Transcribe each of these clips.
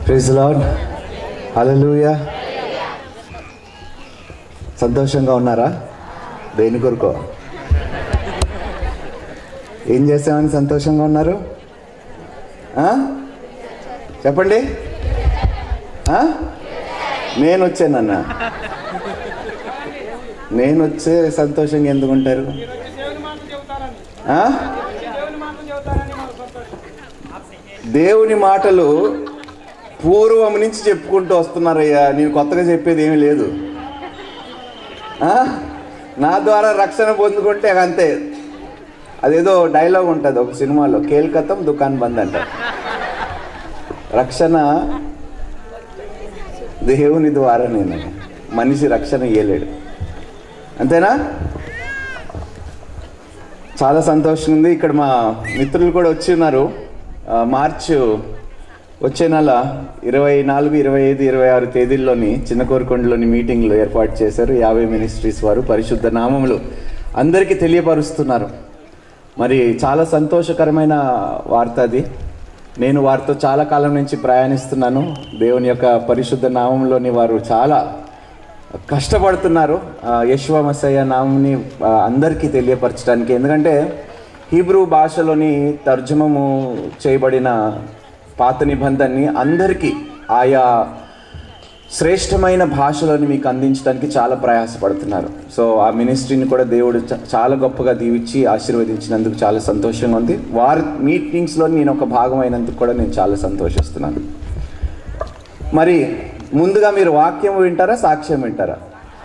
Praise lord హల్లెలూయా సంతోషంగా ఉన్నారా దేని కొరకు ఏం చేసామని సంతోషంగా ఉన్నారు ఆ? చెప్పండి ఆ? నేను వచ్చానన్నా నేను వచ్చే సంతోషంగా ఎందుకు ఉంటారు ఆ? దేవుని మాటలు పూర్వం నుంచి చెప్పుకుంటూ వస్తున్నారయ్యా నేను కొత్తగా చెప్పేది ఏమీ లేదు ఆ? నా ద్వారా రక్షణ పొందుకుంటే అంతే అదేదో డైలాగ్ ఉంటుంది ఒక సినిమాలో కేల్కతం దుకాన్ బంద్ అంట రక్షణ దేవుని ద్వారా నేను మనిషి రక్షణ ఇయ్యలేడు అంతేనా చాలా సంతోషం ఉంది ఇక్కడ మా మిత్రులు కూడా వచ్చి ఉన్నారు ఆ, మార్చ్ వచ్చే నెల ఇరవై నాలుగు ఇరవై ఐదు ఇరవై ఆరు తేదీల్లోని చిన్న కోరుకొండలోని మీటింగ్లు ఏర్పాటు చేశారు యాభై మినిస్ట్రీస్ వారు పరిశుద్ధ నామములు అందరికీ తెలియపరుస్తున్నారు మరి చాలా సంతోషకరమైన వార్త అది నేను వారితో చాలా కాలం నుంచి ప్రయాణిస్తున్నాను దేవుని యొక్క పరిశుద్ధ నామంలోని వారు చాలా కష్టపడుతున్నారు ఆ, యెషువ మసయ్య నామంని ఆ, అందరికీ తెలియపరచడానికి ఎందుకంటే హీబ్రూ భాషలోని తర్జుమము చేయబడిన పాత నిబంధనని అందరికీ ఆయా శ్రేష్టమైన భాషలను మీకు అందించడానికి చాలా ప్రయాసపడుతున్నారు సో ఆ మినిస్ట్రీని కూడా దేవుడు చ- చాలా గొప్పగా దీవించి ఆశీర్వదించినందుకు చాలా సంతోషంగా ఉంది వారి మీటింగ్స్లో నేను ఒక భాగం అయినందుకు కూడా నేను చాలా సంతోషిస్తున్నాను మరి ముందుగా మీరు వాక్యం వింటారా సాక్ష్యం వింటారా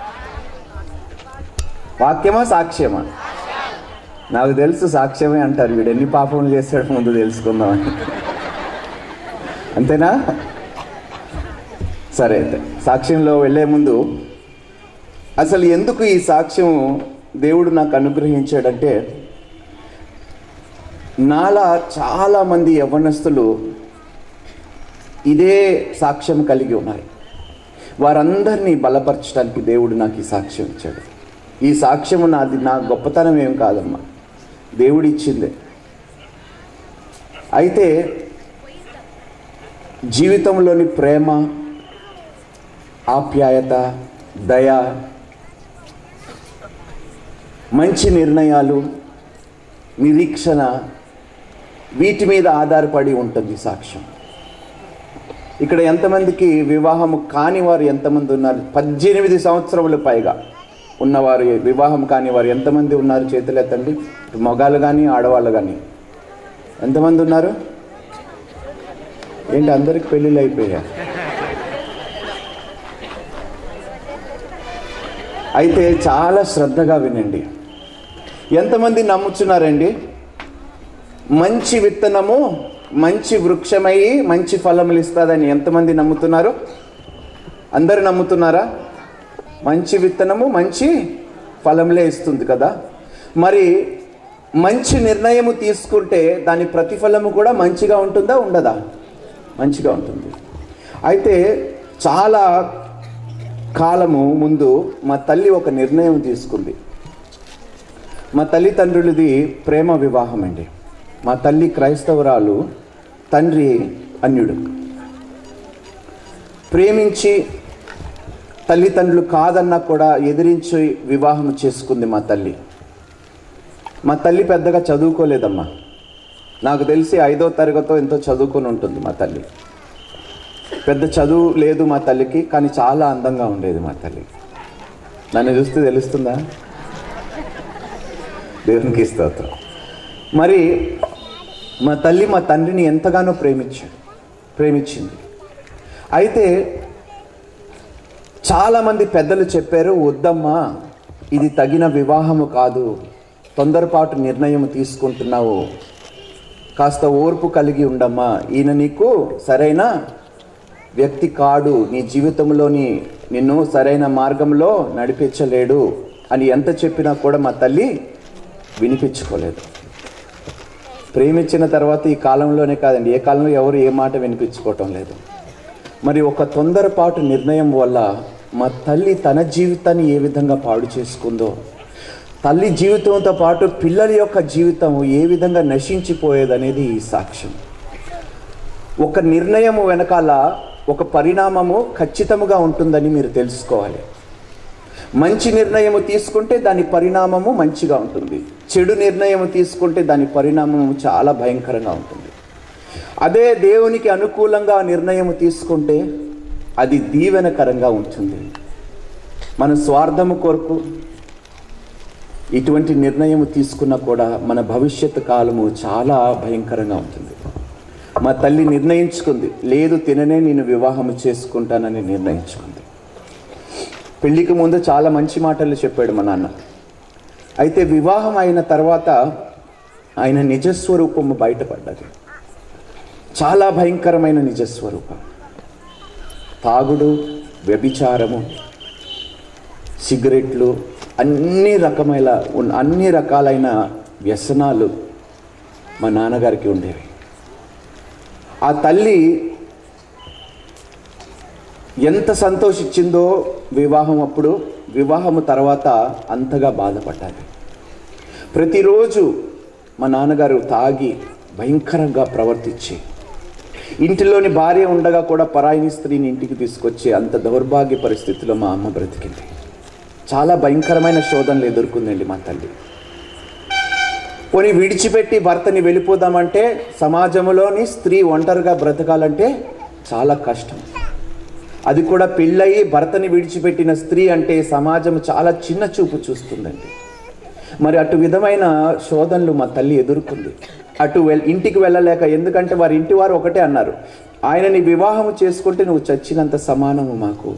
వాక్యమా సాక్ష్యమా నాకు తెలుసు సాక్ష్యమే అంటారు వీడు ఎన్ని పాపములు చేశాడు ముందు తెలుసుకుందామని అంతేనా సరే అయితే సాక్ష్యంలో వెళ్ళే ముందు అసలు ఎందుకు ఈ సాక్ష్యం దేవుడు నాకు అనుగ్రహించాడంటే నాలా చాలామంది యవ్వనస్తులు ఇదే సాక్ష్యం కలిగి ఉన్నారు వారందరినీ బలపరచడానికి దేవుడు నాకు ఈ సాక్ష్యం ఇచ్చాడు ఈ సాక్ష్యం నాది నా గొప్పతనం ఏం కాదమ్మా దేవుడు ఇచ్చిందే అయితే జీవితంలోని ప్రేమ ఆప్యాయత దయ మంచి నిర్ణయాలు నిరీక్షణ వీటి మీద ఆధారపడి ఉంటుంది ఈ సాక్ష్యం ఇక్కడ ఎంతమందికి వివాహం కాని వారు ఎంతమంది ఉన్నారు పద్దెనిమిది సంవత్సరముల పైగా ఉన్నవారు వివాహం కాని వారు ఎంతమంది ఉన్నారు చేతులు ఎత్తండి ఇటు మగాళ్ళు కానీ ఆడవాళ్ళు కానీ ఎంతమంది ఉన్నారు ఏంటి అందరికి పెళ్ళిళ్ళు అయిపోయా అయితే చాలా శ్రద్ధగా వినండి ఎంతమంది నమ్ముచున్నారండి మంచి విత్తనము మంచి వృక్షమై మంచి ఫలములు ఇస్తుందని ఎంతమంది నమ్ముతున్నారు అందరు నమ్ముతున్నారా మంచి విత్తనము మంచి ఫలములే ఇస్తుంది కదా మరి మంచి నిర్ణయము తీసుకుంటే దాని ప్రతిఫలము కూడా మంచిగా ఉంటుందా ఉండదా మంచిగా ఉంటుంది అయితే చాలా కాలము ముందు మా తల్లి ఒక నిర్ణయం తీసుకుంది మా తల్లిదండ్రులది ప్రేమ వివాహం అండి మా తల్లి క్రైస్తవురాలు తండ్రి అన్యుడు ప్రేమించి తల్లిదండ్రులు కాదన్నా కూడా ఎదిరించి వివాహం చేసుకుంది మా తల్లి మా తల్లి పెద్దగా చదువుకోలేదమ్మా నాకు తెలిసి ఐదో తరగతో ఎంతో చదువుకొని ఉంటుంది మా తల్లి పెద్ద చదువు లేదు మా తల్లికి కానీ చాలా అందంగా ఉండేది మా తల్లి నన్ను చూస్తే తెలుస్తుందా దేవునికి స్తోత్రం మరి మా తల్లి మా తండ్రిని ఎంతగానో ప్రేమించాడు ప్రేమించింది అయితే చాలామంది పెద్దలు చెప్పారు వద్దమ్మా ఇది తగిన వివాహము కాదు తొందరపాటు నిర్ణయం తీసుకుంటున్నావు కాస్త ఓర్పు కలిగి ఉండమ్మా ఈయన నీకు సరైన వ్యక్తి కాడు నీ జీవితంలోని నిన్ను సరైన మార్గంలో నడిపించలేడు అని ఎంత చెప్పినా కూడా మా తల్లి వినిపించుకోలేదు ప్రేమించిన తర్వాత ఈ కాలంలోనే కాదండి ఏ కాలంలో ఎవరు ఏ మాట వినిపించుకోవటం లేదు మరి ఒక తొందరపాటు నిర్ణయం వల్ల మా తల్లి తన జీవితాన్ని ఏ విధంగా పాడు చేసుకుందో తల్లి జీవితంతో పాటు పిల్లల యొక్క జీవితం ఏ విధంగా నశించిపోయేదనేది ఈ సాక్ష్యం ఒక నిర్ణయం వెనకాల ఒక పరిణామము ఖచ్చితముగా ఉంటుందని మీరు తెలుసుకోవాలి మంచి నిర్ణయము తీసుకుంటే దాని పరిణామము మంచిగా ఉంటుంది చెడు నిర్ణయం తీసుకుంటే దాని పరిణామము చాలా భయంకరంగా ఉంటుంది అదే దేవునికి అనుకూలంగా నిర్ణయం తీసుకుంటే అది దీవెనకరంగా ఉంటుంది మన స్వార్థము కొరకు ఇటువంటి నిర్ణయం తీసుకున్నా కూడా మన భవిష్యత్తు కాలము చాలా భయంకరంగా ఉంటుంది మా తల్లి నిర్ణయించుకుంది లేదు తిననే నేను వివాహం చేసుకుంటానని నిర్ణయించుకుంది పెళ్లికి ముందు చాలా మంచి మాటలు చెప్పాడు మా నాన్న అయితే వివాహం అయిన తర్వాత ఆయన నిజస్వరూపము బయటపడ్డది చాలా భయంకరమైన నిజస్వరూపం తాగుడు వ్యభిచారము సిగరెట్లు అన్ని రకమైన ఉన్న- అన్ని రకాలైన వ్యసనాలు మా నాన్నగారికి ఉండేవి ఆ తల్లి ఎంత సంతోషించిందో వివాహం అప్పుడు వివాహము తర్వాత అంతగా బాధపడ్డాది ప్రతిరోజు మా నాన్నగారు తాగి భయంకరంగా ప్రవర్తించి ఇంటిలోని భార్య ఉండగా కూడా పరాయిని స్త్రీని ఇంటికి తీసుకొచ్చి అంత దౌర్భాగ్య పరిస్థితిలో మా అమ్మ బ్రతికింది చాలా భయంకరమైన శోధనలు ఎదుర్కొందండి మా తల్లి పోనీ విడిచిపెట్టి భర్తని వెళ్ళిపోదామంటే సమాజంలోని స్త్రీ ఒంటరిగా బ్రతకాలంటే చాలా కష్టం అది కూడా పెళ్ళయి భర్తని విడిచిపెట్టిన స్త్రీ అంటే సమాజం చాలా చిన్న చూపు చూస్తుందండి మరి అటు విధమైన శోధనలు మా తల్లి ఎదుర్కొంది అటు వెల్ ఇంటికి వెళ్ళలేక ఎందుకంటే వారి ఇంటి వారు ఒకటే అన్నారు ఆయనని వివాహం చేసుకుంటే నువ్వు చచ్చినంత సమానము మాకు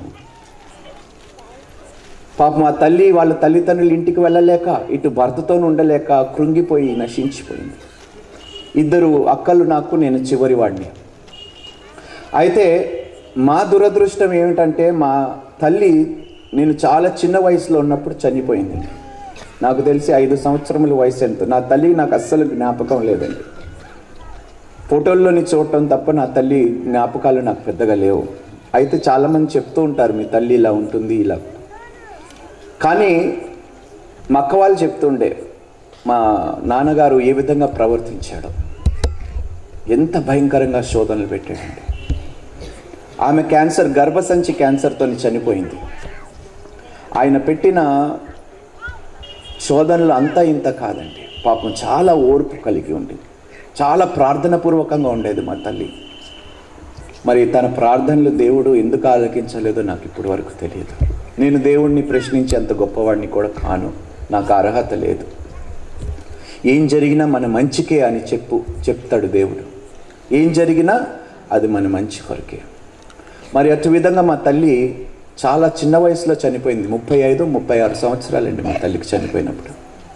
పాప మా తల్లి వాళ్ళ తల్లిదండ్రులు ఇంటికి వెళ్ళలేక ఇటు భర్తతో ఉండలేక కృంగిపోయి నశించిపోయింది ఇద్దరు అక్కలు నాకు నేను చివరి వాడిని అయితే మా దురదృష్టం ఏమిటంటే మా తల్లి నేను చాలా చిన్న వయసులో ఉన్నప్పుడు చనిపోయింది నాకు తెలిసి ఐదు సంవత్సరముల వయసు ఎంత నా తల్లి నాకు అస్సలు జ్ఞాపకం లేదండి ఫోటోల్లోని చూడటం తప్ప నా తల్లి జ్ఞాపకాలు నాకు పెద్దగా లేవు అయితే చాలామంది చెప్తూ ఉంటారు మీ తల్లి ఇలా ఉంటుంది ఇలా కానీ మా అక్క వాళ్ళు చెప్తుండే మా నాన్నగారు ఏ విధంగా ప్రవర్తించాడో ఎంత భయంకరంగా శోధనలు పెట్టాడండి ఆమె క్యాన్సర్ గర్భసంచి క్యాన్సర్తో చనిపోయింది ఆయన పెట్టిన శోధనలు అంతా ఇంత కాదండి పాపం చాలా ఓర్పు కలిగి ఉంది చాలా ప్రార్థనపూర్వకంగా ఉండేది మా తల్లి మరి తన ప్రార్థనలు దేవుడు ఎందుకు ఆలకించలేదో నాకు ఇప్పటి వరకు తెలియదు నేను దేవుణ్ణి ప్రశ్నించే అంత గొప్పవాడిని కూడా కాను నాకు అర్హత లేదు ఏం జరిగినా మన మంచికే అని చెప్పు చెప్తాడు దేవుడు ఏం జరిగినా అది మన మంచి కొరకే మరి అటు విధంగా మా తల్లి చాలా చిన్న వయసులో చనిపోయింది ముప్పై ఐదు ముప్పై ఆరు సంవత్సరాలండి మా తల్లికి చనిపోయినప్పుడు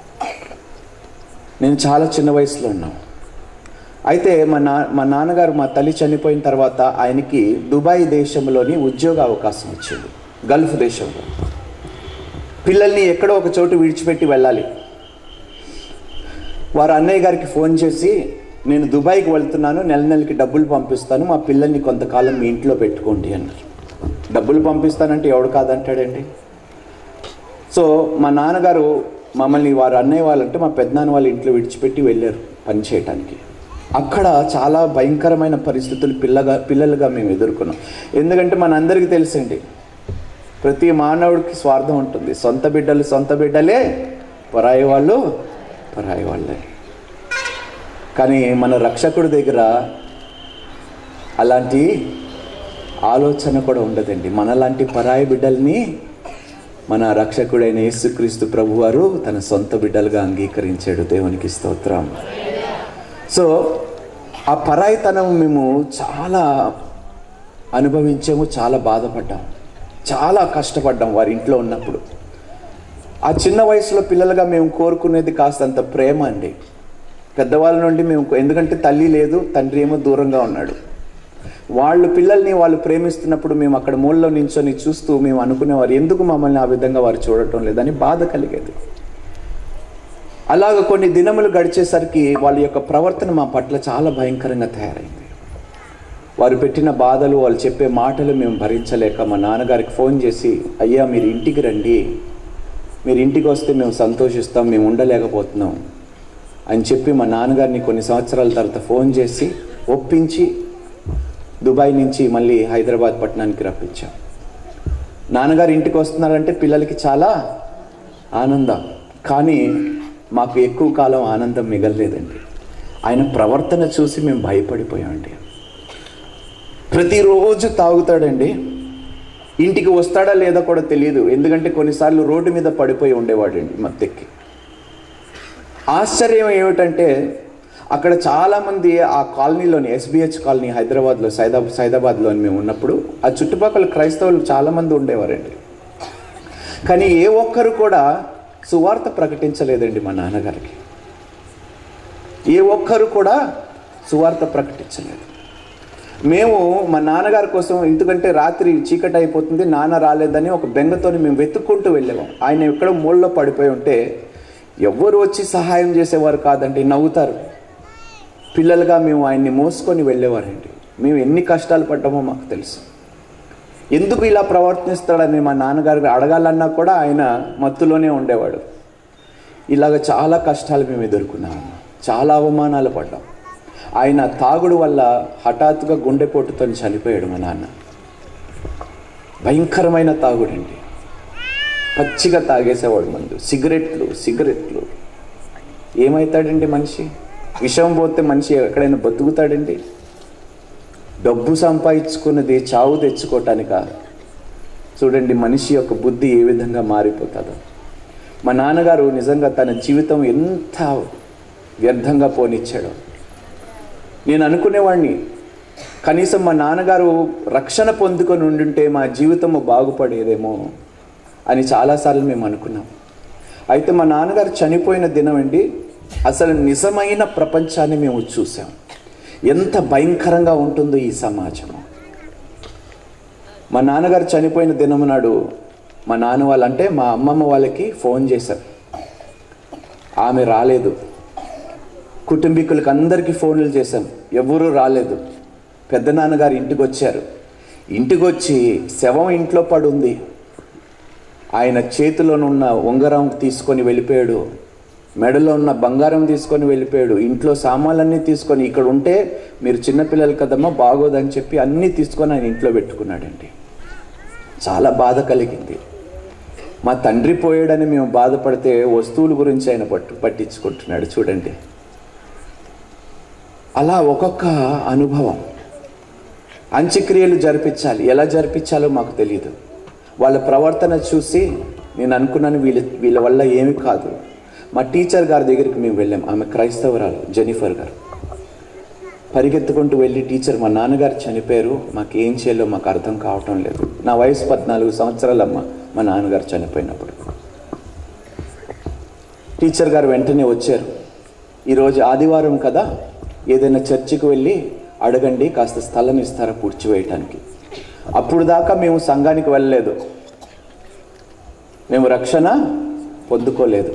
నేను చాలా చిన్న వయసులో ఉన్నాను అయితే మా నా మా నాన్నగారు మా తల్లి చనిపోయిన తర్వాత ఆయనకి దుబాయ్ దేశంలోని ఉద్యోగ అవకాశం వచ్చింది గల్ఫ్ దేశంలో పిల్లల్ని ఎక్కడో ఒక చోటు విడిచిపెట్టి వెళ్ళాలి వారు అన్నయ్య గారికి ఫోన్ చేసి నేను దుబాయ్కి వెళ్తున్నాను నెల నెలకి డబ్బులు పంపిస్తాను మా పిల్లల్ని కొంతకాలం మీ ఇంట్లో పెట్టుకోండి అన్నారు డబ్బులు పంపిస్తానంటే ఎవడు కాదంటాడండి సో మా నాన్నగారు మమ్మల్ని వారు అన్నయ్య వాళ్ళంటే మా పెద్దనాన్న వాళ్ళ ఇంట్లో విడిచిపెట్టి వెళ్ళారు పని చేయటానికి అక్కడ చాలా భయంకరమైన పరిస్థితులు పిల్లగా పిల్లలుగా మేము ఎదుర్కొన్నాం ఎందుకంటే మనందరికీ తెలుసండి ప్రతి మానవుడికి స్వార్థం ఉంటుంది సొంత బిడ్డలు సొంత బిడ్డలే పరాయి వాళ్ళు పరాయి వాళ్ళే కానీ మన రక్షకుడి దగ్గర అలాంటి ఆలోచన కూడా ఉండదండి మనలాంటి పరాయి బిడ్డల్ని మన రక్షకుడైన యేసుక్రీస్తు ప్రభువారు తన సొంత బిడ్డలుగా అంగీకరించాడు దేవునికి స్తోత్రం సో ఆ పరాయితనం మేము చాలా అనుభవించాము చాలా బాధపడ్డాం చాలా కష్టపడ్డాం వారి ఇంట్లో ఉన్నప్పుడు ఆ చిన్న వయసులో పిల్లలుగా మేము కోరుకునేది కాస్తంత ప్రేమ అండి పెద్దవాళ్ళ నుండి మేము ఎందుకంటే తల్లి లేదు తండ్రి ఏమో దూరంగా ఉన్నాడు వాళ్ళు పిల్లల్ని వాళ్ళు ప్రేమిస్తున్నప్పుడు మేము అక్కడ మూలలో నించొని చూస్తూ మేము అనుకునేవారు ఎందుకు మమ్మల్ని ఆ విధంగా వారు చూడటం లేదని బాధ కలిగేది అలాగ కొన్ని దినములు గడిచేసరికి వాళ్ళ యొక్క ప్రవర్తన మా పట్ల చాలా భయంకరంగా తయారైంది వారు పెట్టిన బాధలు వాళ్ళు చెప్పే మాటలు మేము భరించలేక మా నాన్నగారికి ఫోన్ చేసి అయ్యా మీరు ఇంటికి రండి మీరు ఇంటికి వస్తే మేము సంతోషిస్తాం మేము ఉండలేకపోతున్నాం అని చెప్పి మా నాన్నగారిని కొన్ని సంవత్సరాల తర్వాత ఫోన్ చేసి ఒప్పించి దుబాయ్ నుంచి మళ్ళీ హైదరాబాద్ పట్టణానికి రప్పించాం నాన్నగారు ఇంటికి వస్తున్నారంటే పిల్లలకి చాలా ఆనందం కానీ మాకు ఎక్కువ కాలం ఆనందం మిగలలేదండి ఆయన ప్రవర్తన చూసి మేము భయపడిపోయామండి ప్రతిరోజు తాగుతాడండి ఇంటికి వస్తాడా లేదా కూడా తెలియదు ఎందుకంటే కొన్నిసార్లు రోడ్డు మీద పడిపోయి ఉండేవాడండి మత్తెక్కి ఆశ్చర్యం ఏమిటంటే అక్కడ చాలామంది ఆ కాలనీలోని ఎస్బిహెచ్ కాలనీ హైదరాబాద్లో సైదా సైదాబాద్లో మేము ఉన్నప్పుడు ఆ చుట్టుపక్కల క్రైస్తవులు చాలామంది ఉండేవారండి కానీ ఏ ఒక్కరు కూడా సువార్త ప్రకటించలేదండి మా నాన్నగారికి ఏ ఒక్కరు కూడా సువార్త ప్రకటించలేదు మేము మా నాన్నగారి కోసం ఎందుకంటే రాత్రి చీకటి అయిపోతుంది నాన్న రాలేదని ఒక బెంగతోని మేము వెతుక్కుంటూ వెళ్ళేవాం ఆయన ఎక్కడ మూలలో పడిపోయి ఉంటే ఎవ్వరు వచ్చి సహాయం చేసేవారు కాదండి నవ్వుతారు పిల్లలుగా మేము ఆయన్ని మోసుకొని వెళ్ళేవారండి మేము ఎన్ని కష్టాలు పడ్డామో మాకు తెలుసు ఎందుకు ఇలా ప్రవర్తిస్తాడని మా నాన్నగారు అడగాలన్నా కూడా ఆయన మత్తులోనే ఉండేవాడు ఇలాగ చాలా కష్టాలు మేము ఎదుర్కొన్నాము చాలా అవమానాలు పడ్డాం ఆయన తాగుడు వల్ల హఠాత్తుగా గుండెపోటుతో చనిపోయాడు మా నాన్న భయంకరమైన తాగుడండి పచ్చిగా తాగేసేవాడు మందు సిగరెట్లు సిగరెట్లు ఏమవుతాడండి మనిషి విషం పోతే మనిషి ఎక్కడైనా బతుకుతాడండి డబ్బు సంపాదించుకున్నది చావు తెచ్చుకోవటానిక చూడండి మనిషి యొక్క బుద్ధి ఏ విధంగా మారిపోతుందో మా నాన్నగారు నిజంగా తన జీవితం ఎంత వ్యర్థంగా పోనిచ్చాడో నేను అనుకునేవాడిని కనీసం మా నాన్నగారు రక్షణ పొందుకొని ఉండుంటే మా జీవితము బాగుపడేదేమో అని చాలాసార్లు మేము అనుకున్నాం అయితే మా నాన్నగారు చనిపోయిన దినం అండి అసలు నిజమైన ప్రపంచాన్ని మేము చూసాం ఎంత భయంకరంగా ఉంటుందో ఈ సమాజము మా నాన్నగారు చనిపోయిన దినం నాడు మా నాన్న వాళ్ళంటే మా అమ్మమ్మ వాళ్ళకి ఫోన్ చేశారు ఆమె రాలేదు కుటుంబీకులకు అందరికీ ఫోన్లు చేశాం ఎవరూ రాలేదు పెద్ద నాన్నగారు ఇంటికి వచ్చారు ఇంటికి వచ్చి శవం ఇంట్లో పడుంది ఆయన చేతిలోనున్న ఉంగరం తీసుకొని వెళ్ళిపోయాడు మెడలో ఉన్న బంగారం తీసుకొని వెళ్ళిపోయాడు ఇంట్లో సామాన్లన్నీ తీసుకొని ఇక్కడ ఉంటే మీరు చిన్నపిల్లలు కదమ్మా బాగోదని చెప్పి అన్నీ తీసుకొని ఆయన ఇంట్లో పెట్టుకున్నాడండి చాలా బాధ కలిగింది మా తండ్రి పోయాడని మేము బాధపడితే వస్తువుల గురించి ఆయన పట్టు పట్టించుకుంటున్నాడు చూడండి అలా ఒక్కొక్క అనుభవం అంత్యక్రియలు జరిపించాలి ఎలా జరిపించాలో మాకు తెలియదు వాళ్ళ ప్రవర్తన చూసి నేను అనుకున్నాను వీళ్ళ వీళ్ళ వల్ల ఏమి కాదు మా టీచర్ గారి దగ్గరికి మేము వెళ్ళాం ఆమె క్రైస్తవరాలు జెనిఫర్ గారు పరిగెత్తుకుంటూ వెళ్ళి టీచర్ మా నాన్నగారు చనిపోయారు మాకు ఏం చేయాలో మాకు అర్థం కావటం లేదు నా వయసు పద్నాలుగు సంవత్సరాలమ్మ మా నాన్నగారు చనిపోయినప్పుడు టీచర్ గారు వెంటనే వచ్చారు ఈరోజు ఆదివారం కదా ఏదైనా చర్చికి వెళ్ళి అడగండి కాస్త స్థలం ఇస్తారా పూడ్చివేయటానికి అప్పుడు దాకా మేము సంఘానికి వెళ్ళలేదు మేము రక్షణ పొందుకోలేదు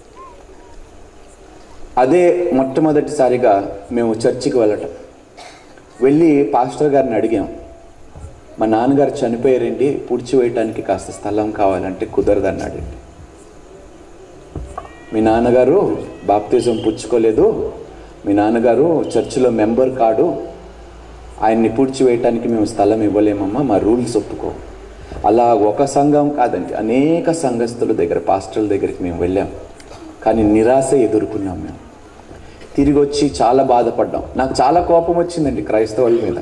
అదే మొట్టమొదటిసారిగా మేము చర్చికి వెళ్ళటం వెళ్ళి పాస్టర్ గారిని అడిగాం మా నాన్నగారు చనిపోయారండి పూడ్చివేయటానికి కాస్త స్థలం కావాలంటే కుదరదన్నాడండి మీ నాన్నగారు బాప్తిజం పుచ్చుకోలేదు మీ నాన్నగారు చర్చిలో మెంబర్ కాడు ఆయన్ని పూడ్చివేయటానికి మేము స్థలం ఇవ్వలేమమ్మా మా రూల్స్ ఒప్పుకో అలా ఒక సంఘం కాదండి అనేక సంఘస్థుల దగ్గర పాస్టర్ల దగ్గరికి మేము వెళ్ళాం కానీ నిరాశ ఎదుర్కొన్నాం మేము తిరిగి వచ్చి చాలా బాధపడ్డాం నాకు చాలా కోపం వచ్చిందండి క్రైస్తవుల మీద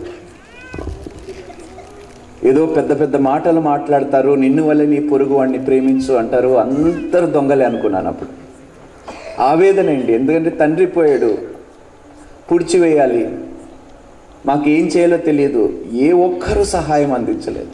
ఏదో పెద్ద పెద్ద మాటలు మాట్లాడతారు నిన్ను వల్ల నీ పొరుగు వాడిని ప్రేమించు అంటారు అందరు దొంగలే అనుకున్నాను అప్పుడు ఆవేదన అండి ఎందుకంటే తండ్రి పోయాడు పుడిచివేయాలి మాకు ఏం చేయాలో తెలియదు ఏ ఒక్కరూ సహాయం అందించలేదు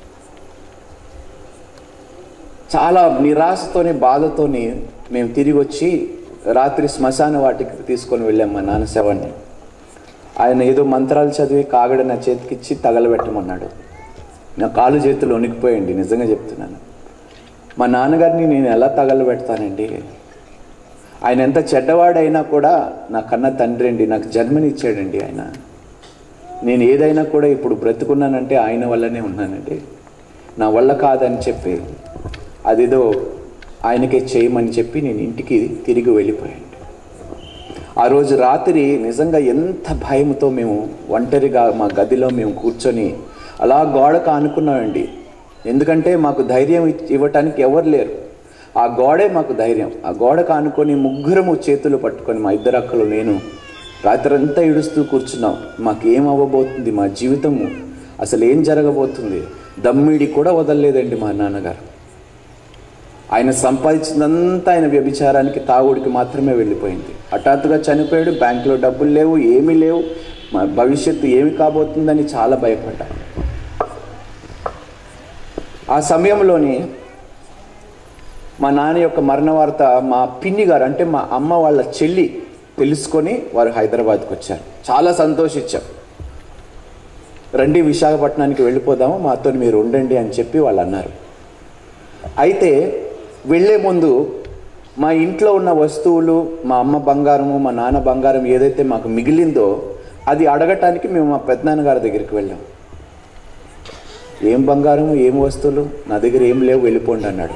చాలా నిరాశతోని బాధతోని మేము తిరిగి వచ్చి రాత్రి శ్మశాన వాటికి తీసుకొని వెళ్ళాం మా నాన్న శవాన్ని ఆయన ఏదో మంత్రాలు చదివి కాగడ నా చేతికిచ్చి తగలబెట్టమన్నాడు నా కాలు చేతులు వణికిపోయండి నిజంగా చెప్తున్నాను మా నాన్నగారిని నేను ఎలా తగలబెడతానండి ఆయన ఎంత చెడ్డవాడైనా కూడా నా కన్న తండ్రి అండి నాకు జన్మనిచ్చాడండి ఆయన నేను ఏదైనా కూడా ఇప్పుడు బ్రతుకున్నానంటే ఆయన వల్లనే ఉన్నానండి నా వల్ల కాదని చెప్పి అదేదో ఆయనకే చేయమని చెప్పి నేను ఇంటికి తిరిగి వెళ్ళిపోయాను ఆ రోజు రాత్రి నిజంగా ఎంత భయంతో మేము ఒంటరిగా మా గదిలో మేము కూర్చొని అలా గోడకు ఆనుకున్నామండి ఎందుకంటే మాకు ధైర్యం ఇచ్- ఇవ్వటానికి ఎవరు లేరు ఆ గోడే మాకు ధైర్యం ఆ గోడకు ఆనుకొని ముగ్గురము చేతులు పట్టుకొని మా ఇద్దరు అక్కలు నేను రాత్రంతా ఏడుస్తూ కూర్చున్నాం మాకు ఏం అవ్వబోతుంది మా జీవితము అసలు ఏం జరగబోతుంది దమ్మిడి కూడా వదలలేదండి మా నాన్నగారు ఆయన సంపాదించినంతా ఆయన వ్యభిచారానికి తాగుడికి మాత్రమే వెళ్ళిపోయింది హఠాత్తుగా చనిపోయాడు బ్యాంకులో డబ్బులు లేవు ఏమీ లేవు మా భవిష్యత్తు ఏమి కాబోతుందని చాలా భయపడ్డా ఆ సమయంలోని మా నాన్న యొక్క మరణ వార్త మా పిన్ని గారు అంటే మా అమ్మ వాళ్ళ చెల్లి తెలుసుకొని వారు హైదరాబాద్కి వచ్చారు చాలా సంతోషించాం రండి విశాఖపట్నానికి వెళ్ళిపోదాము మాతో మీరు ఉండండి అని చెప్పి వాళ్ళు అన్నారు అయితే వెళ్ళే ముందు మా ఇంట్లో ఉన్న వస్తువులు మా అమ్మ బంగారము మా నాన్న బంగారం ఏదైతే మాకు మిగిలిందో అది అడగటానికి మేము మా పెద్దనాన్నగారి దగ్గరికి వెళ్ళాం ఏం బంగారం ఏం వస్తువులు నా దగ్గర ఏం లేవు వెళ్ళిపోండి అన్నాడు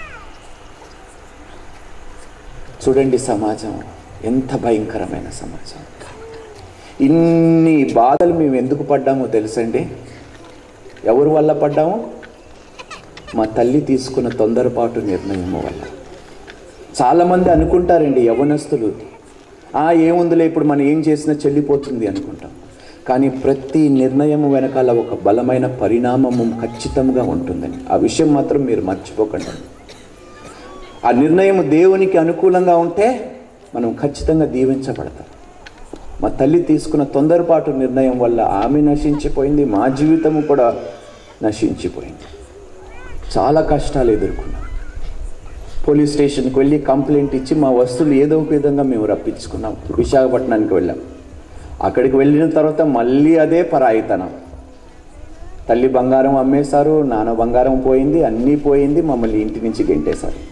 చూడండి సమాజం ఎంత భయంకరమైన సమాజం ఇన్ని బాధలు మేము ఎందుకు పడ్డామో తెలుసండి ఎవరి వల్ల పడ్డాము మా తల్లి తీసుకున్న తొందరపాటు నిర్ణయం వల్ల చాలామంది అనుకుంటారండి యవనస్తులు ఆ ఏముందిలే ఇప్పుడు మనం ఏం చేసినా చెల్లిపోతుంది అనుకుంటాం కానీ ప్రతి నిర్ణయం వెనకాల ఒక బలమైన పరిణామము ఖచ్చితంగా ఉంటుందని ఆ విషయం మాత్రం మీరు మర్చిపోకండి ఆ నిర్ణయం దేవునికి అనుకూలంగా ఉంటే మనం ఖచ్చితంగా దీవించబడతాం మా తల్లి తీసుకున్న తొందరపాటు నిర్ణయం వల్ల ఆమె నశించిపోయింది మా జీవితము కూడా నశించిపోయింది చాలా కష్టాలు ఎదుర్కొన్నాం పోలీస్ స్టేషన్కి వెళ్ళి కంప్లైంట్ ఇచ్చి మా వస్తువులు ఏదో ఒక విధంగా మేము రప్పించుకున్నాం విశాఖపట్నానికి వెళ్ళాం అక్కడికి వెళ్ళిన తర్వాత మళ్ళీ అదే పరాయితనం తల్లి బంగారం అమ్మేశారు నాన్న బంగారం పోయింది అన్నీ పోయింది మమ్మల్ని ఇంటి నుంచి గెంటేశారు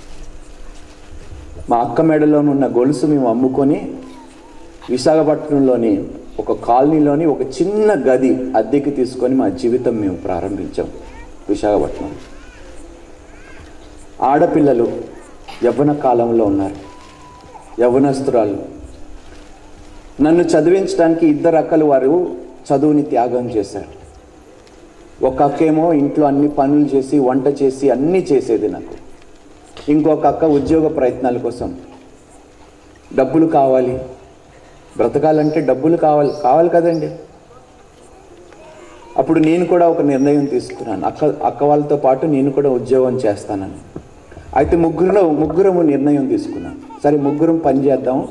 మా అక్క మెడలో ఉన్న గొలుసు మేము అమ్ముకొని విశాఖపట్నంలోని ఒక కాలనీలోని ఒక చిన్న గది అద్దెకి తీసుకొని మా జీవితం మేము ప్రారంభించాం విశాఖపట్నం ఆడపిల్లలు యవ్వన కాలంలో ఉన్నారు యవ్వనస్తురాలు నన్ను చదివించడానికి ఇద్దరు అక్కలు వారు చదువుని త్యాగం చేశారు ఒక అక్కేమో ఇంట్లో అన్ని పనులు చేసి వంట చేసి అన్నీ చేసేది నాకు ఇంకొక అక్క ఉద్యోగ ప్రయత్నాల కోసం డబ్బులు కావాలి బ్రతకాలంటే డబ్బులు కావాలి కావాలి కదండి అప్పుడు నేను కూడా ఒక నిర్ణయం తీసుకున్నాను అక్క అక్క వాళ్ళతో పాటు నేను కూడా ఉద్యోగం చేస్తానని అయితే ముగ్గురులో ముగ్గురము నిర్ణయం తీసుకున్నాం సరే ముగ్గురం పని చేద్దాం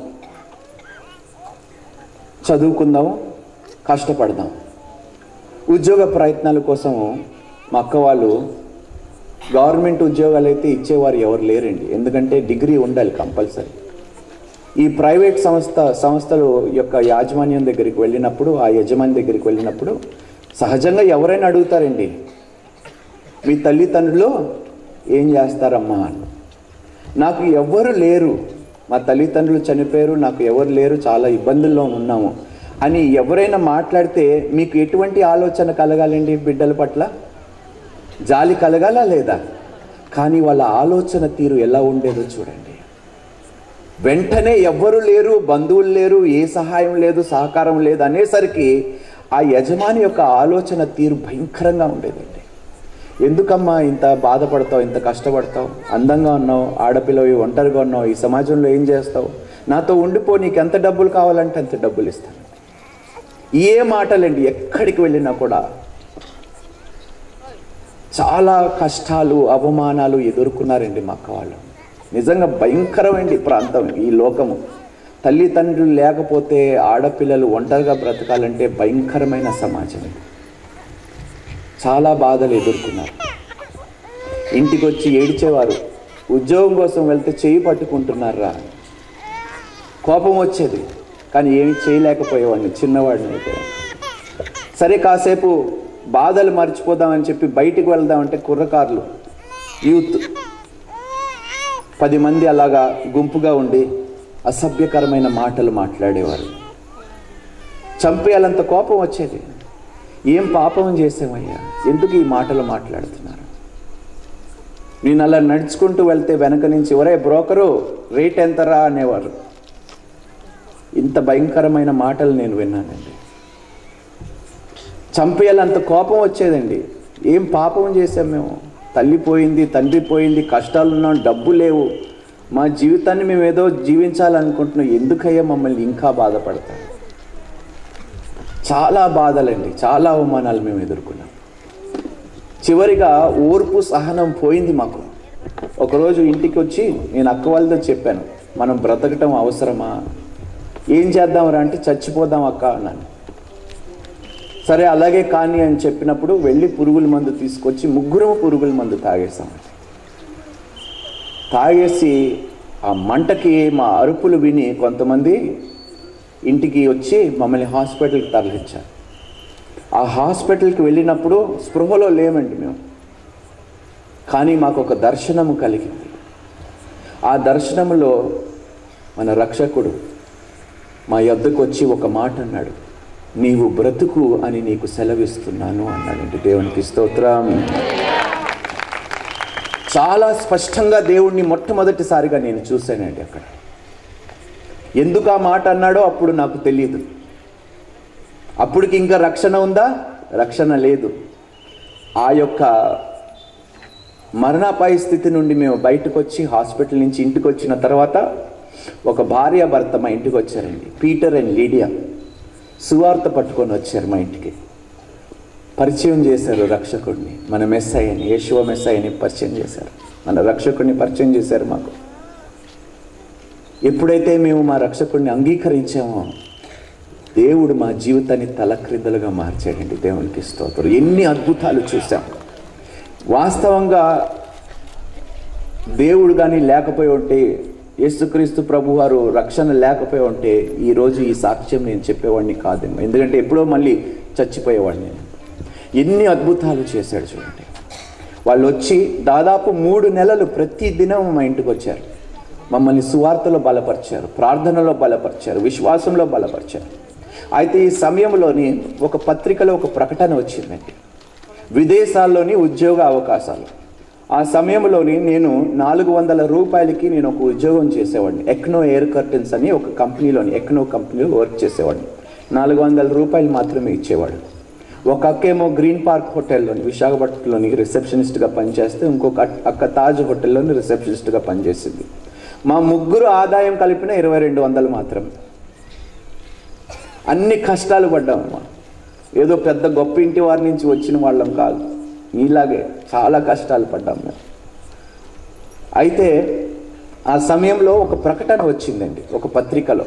చదువుకుందాం కష్టపడదాం ఉద్యోగ ప్రయత్నాల కోసం మా అక్క వాళ్ళు గవర్నమెంట్ ఉద్యోగాలు అయితే ఇచ్చేవారు ఎవరు లేరండి ఎందుకంటే డిగ్రీ ఉండాలి కంపల్సరీ ఈ ప్రైవేట్ సంస్థ సంస్థలు యొక్క యాజమాన్యం దగ్గరికి వెళ్ళినప్పుడు ఆ యజమాని దగ్గరికి వెళ్ళినప్పుడు సహజంగా ఎవరైనా అడుగుతారండి మీ తల్లిదండ్రులు ఏం చేస్తారమ్మా అని నాకు ఎవ్వరు లేరు మా తల్లిదండ్రులు చనిపోయారు నాకు ఎవరు లేరు చాలా ఇబ్బందుల్లో ఉన్నాము అని ఎవరైనా మాట్లాడితే మీకు ఎటువంటి ఆలోచన కలగాలండి బిడ్డల పట్ల జాలి కలగాలా లేదా కానీ వాళ్ళ ఆలోచన తీరు ఎలా ఉండేదో చూడండి వెంటనే ఎవ్వరు లేరు బంధువులు లేరు ఏ సహాయం లేదు సహకారం లేదు అనేసరికి ఆ యజమాని యొక్క ఆలోచన తీరు భయంకరంగా ఉండేదండి ఎందుకమ్మా ఇంత బాధపడతావు ఇంత కష్టపడతావు అందంగా ఉన్నావు ఆడపిల్లవి ఒంటరిగా ఉన్నావు ఈ సమాజంలో ఏం చేస్తావు నాతో ఉండిపో నీకు ఎంత డబ్బులు కావాలంటే అంత డబ్బులు ఇస్తాను ఏ మాటలండి ఎక్కడికి వెళ్ళినా కూడా చాలా కష్టాలు అవమానాలు ఎదుర్కొన్నారండి మా అక్క వాళ్ళు నిజంగా భయంకరమండి ఈ ప్రాంతం ఈ లోకము తల్లిదండ్రులు లేకపోతే ఆడపిల్లలు ఒంటరిగా బ్రతకాలంటే భయంకరమైన సమాజం ఇది చాలా బాధలు ఎదుర్కొన్నారు ఇంటికి వచ్చి ఏడ్చేవారు ఉద్యోగం కోసం వెళ్తే చేయి పట్టుకుంటున్నారా కోపం వచ్చేది కానీ ఏమి చేయలేకపోయేవాడిని చిన్నవాడిని అయితే సరే కాసేపు బాధలు మర్చిపోదామని చెప్పి బయటికి వెళ్దామంటే కుర్రకారులు యూత్ పది మంది అలాగా గుంపుగా ఉండి అసభ్యకరమైన మాటలు మాట్లాడేవారు చంపేయాలంత కోపం వచ్చేది ఏం పాపం చేసామయ్యా ఎందుకు ఈ మాటలు మాట్లాడుతున్నారు నేను అలా నడుచుకుంటూ వెళ్తే వెనక నుంచి ఒరే బ్రోకరు రేట్ ఎంతరా అనేవారు ఇంత భయంకరమైన మాటలు నేను విన్నానండి చంపేయాలంత కోపం వచ్చేదండి ఏం పాపం చేశాం మేము తల్లి పోయింది తండ్రి పోయింది కష్టాలు ఉన్నాం డబ్బు లేవు మా జీవితాన్ని మేము ఏదో జీవించాలనుకుంటున్నాం ఎందుకయ్యా మమ్మల్ని ఇంకా బాధపడతాం చాలా బాధలండి చాలా అవమానాలు మేము ఎదుర్కొన్నాం చివరిగా ఓర్పు సహనం పోయింది మాకు ఒకరోజు ఇంటికి వచ్చి నేను అక్క వాళ్ళతో చెప్పాను మనం బ్రతకటం అవసరమా ఏం చేద్దాంరా అంటే చచ్చిపోదాం అక్క అన్నాను సరే అలాగే కానీ అని చెప్పినప్పుడు వెళ్ళి పురుగుల మందు తీసుకొచ్చి ముగ్గురం పురుగుల మందు తాగేసాం తాగేసి ఆ మంటకి మా అరుపులు విని కొంతమంది ఇంటికి వచ్చి మమ్మల్ని హాస్పిటల్కి తరలించారు ఆ హాస్పిటల్కి వెళ్ళినప్పుడు స్పృహలో లేమండి మేము కానీ మాకు ఒక దర్శనము కలిగింది ఆ దర్శనములో మన రక్షకుడు మా యొద్దకు వచ్చి ఒక మాట అన్నాడు నీవు బ్రతుకు అని నీకు సెలవిస్తున్నాను అన్నాడండి దేవునికి స్తోత్రం చాలా స్పష్టంగా దేవుణ్ణి మొట్టమొదటిసారిగా నేను చూశానండి అక్కడ ఎందుకు ఆ మాట అన్నాడో అప్పుడు నాకు తెలియదు అప్పటికి ఇంకా రక్షణ ఉందా రక్షణ లేదు ఆ యొక్క మరణాపాయ స్థితి నుండి మేము బయటకు వచ్చి హాస్పిటల్ నుంచి ఇంటికి వచ్చిన తర్వాత ఒక భార్య భర్త మా ఇంటికి వచ్చారండి పీటర్ అండ్ లీడియా సువార్త పట్టుకొని వచ్చారు మా ఇంటికి పరిచయం చేశారు రక్షకుడిని మన మెస్సాయిని యేషువ మెస్సాయిని పరిచయం చేశారు మన రక్షకుడిని పరిచయం చేశారు మాకు ఎప్పుడైతే మేము మా రక్షకుడిని అంగీకరించామో దేవుడు మా జీవితాన్ని తలక్రిందలుగా మార్చాడండి దేవునికి స్తోత్రం ఎన్ని అద్భుతాలు చూసాం వాస్తవంగా దేవుడు కానీ లేకపోయి ఉంటే యేసుక్రీస్తు ప్రభు వారు రక్షణ లేకపోయి ఉంటే ఈరోజు ఈ సాక్ష్యం నేను చెప్పేవాడిని కాదేమో ఎందుకంటే ఎప్పుడో మళ్ళీ చచ్చిపోయేవాడిని నేను ఎన్ని అద్భుతాలు చేశాడు చూడండి వాళ్ళు వచ్చి దాదాపు మూడు నెలలు ప్రతి దినం మా ఇంటికి వచ్చారు మమ్మల్ని సువార్తలో బలపరిచారు ప్రార్థనలో బలపరిచారు విశ్వాసంలో బలపరిచారు అయితే ఈ సమయంలోని ఒక పత్రికలో ఒక ప్రకటన వచ్చిందండి విదేశాల్లోని ఉద్యోగ అవకాశాలు ఆ సమయంలోని నేను నాలుగు వందల రూపాయలకి నేను ఒక ఉద్యోగం చేసేవాడిని ఎక్నో ఎయిర్ కర్టన్స్ అని ఒక కంపెనీలోని ఎక్నో కంపెనీలో వర్క్ చేసేవాడిని నాలుగు వందల రూపాయలు మాత్రమే ఇచ్చేవాడు ఒక అక్కేమో గ్రీన్ పార్క్ హోటల్లోని విశాఖపట్నంలోని రిసెప్షనిస్ట్గా పనిచేస్తే ఇంకొక అక్క తాజ్ హోటల్లోని రిసెప్షనిస్ట్గా పనిచేసింది మా ముగ్గురు ఆదాయం కలిపిన ఇరవై రెండు వందలు మాత్రమే అన్ని కష్టాలు పడ్డామమ్మా ఏదో పెద్ద గొప్ప ఇంటి వారి నుంచి వచ్చిన వాళ్ళం కాదు నీలాగే చాలా కష్టాలు పడ్డాం మేము అయితే ఆ సమయంలో ఒక ప్రకటన వచ్చిందండి ఒక పత్రికలో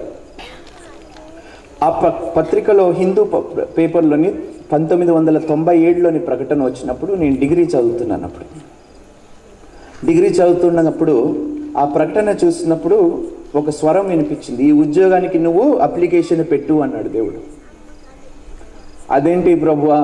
ఆ ప- పత్రికలో హిందూ ప- పేపర్లోని పంతొమ్మిది వందల తొంభై ఏడులోని ప్రకటన వచ్చినప్పుడు నేను డిగ్రీ చదువుతున్నాను అప్పుడు డిగ్రీ చదువుతున్నప్పుడు ఆ ప్రకటన చూసినప్పుడు ఒక స్వరం వినిపించింది ఈ ఉద్యోగానికి నువ్వు అప్లికేషన్ పెట్టు అన్నాడు దేవుడు అదేంటి ప్రభువా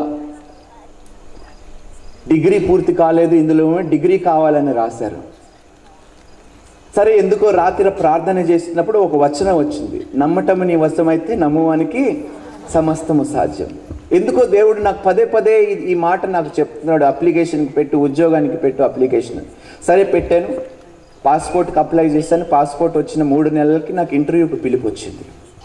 డిగ్రీ పూర్తి కాలేదు ఇందులో ఏమో డిగ్రీ కావాలని రాశారు సరే ఎందుకో రాత్రి ప్రార్థన చేసినప్పుడు ఒక వచనం వచ్చింది నమ్మటము నీ వశమైతే నమ్మువానికి సమస్తము సాధ్యం ఎందుకో దేవుడు నాకు పదే పదే ఈ- ఈ మాట నాకు చెప్తున్నాడు అప్లికేషన్కి పెట్టు ఉద్యోగానికి పెట్టు అప్లికేషన్ సరే పెట్టాను పాస్పోర్ట్కి అప్లై చేశాను పాస్పోర్ట్ వచ్చిన మూడు నెలలకి నాకు ఇంటర్వ్యూకి పిలుపు వచ్చింది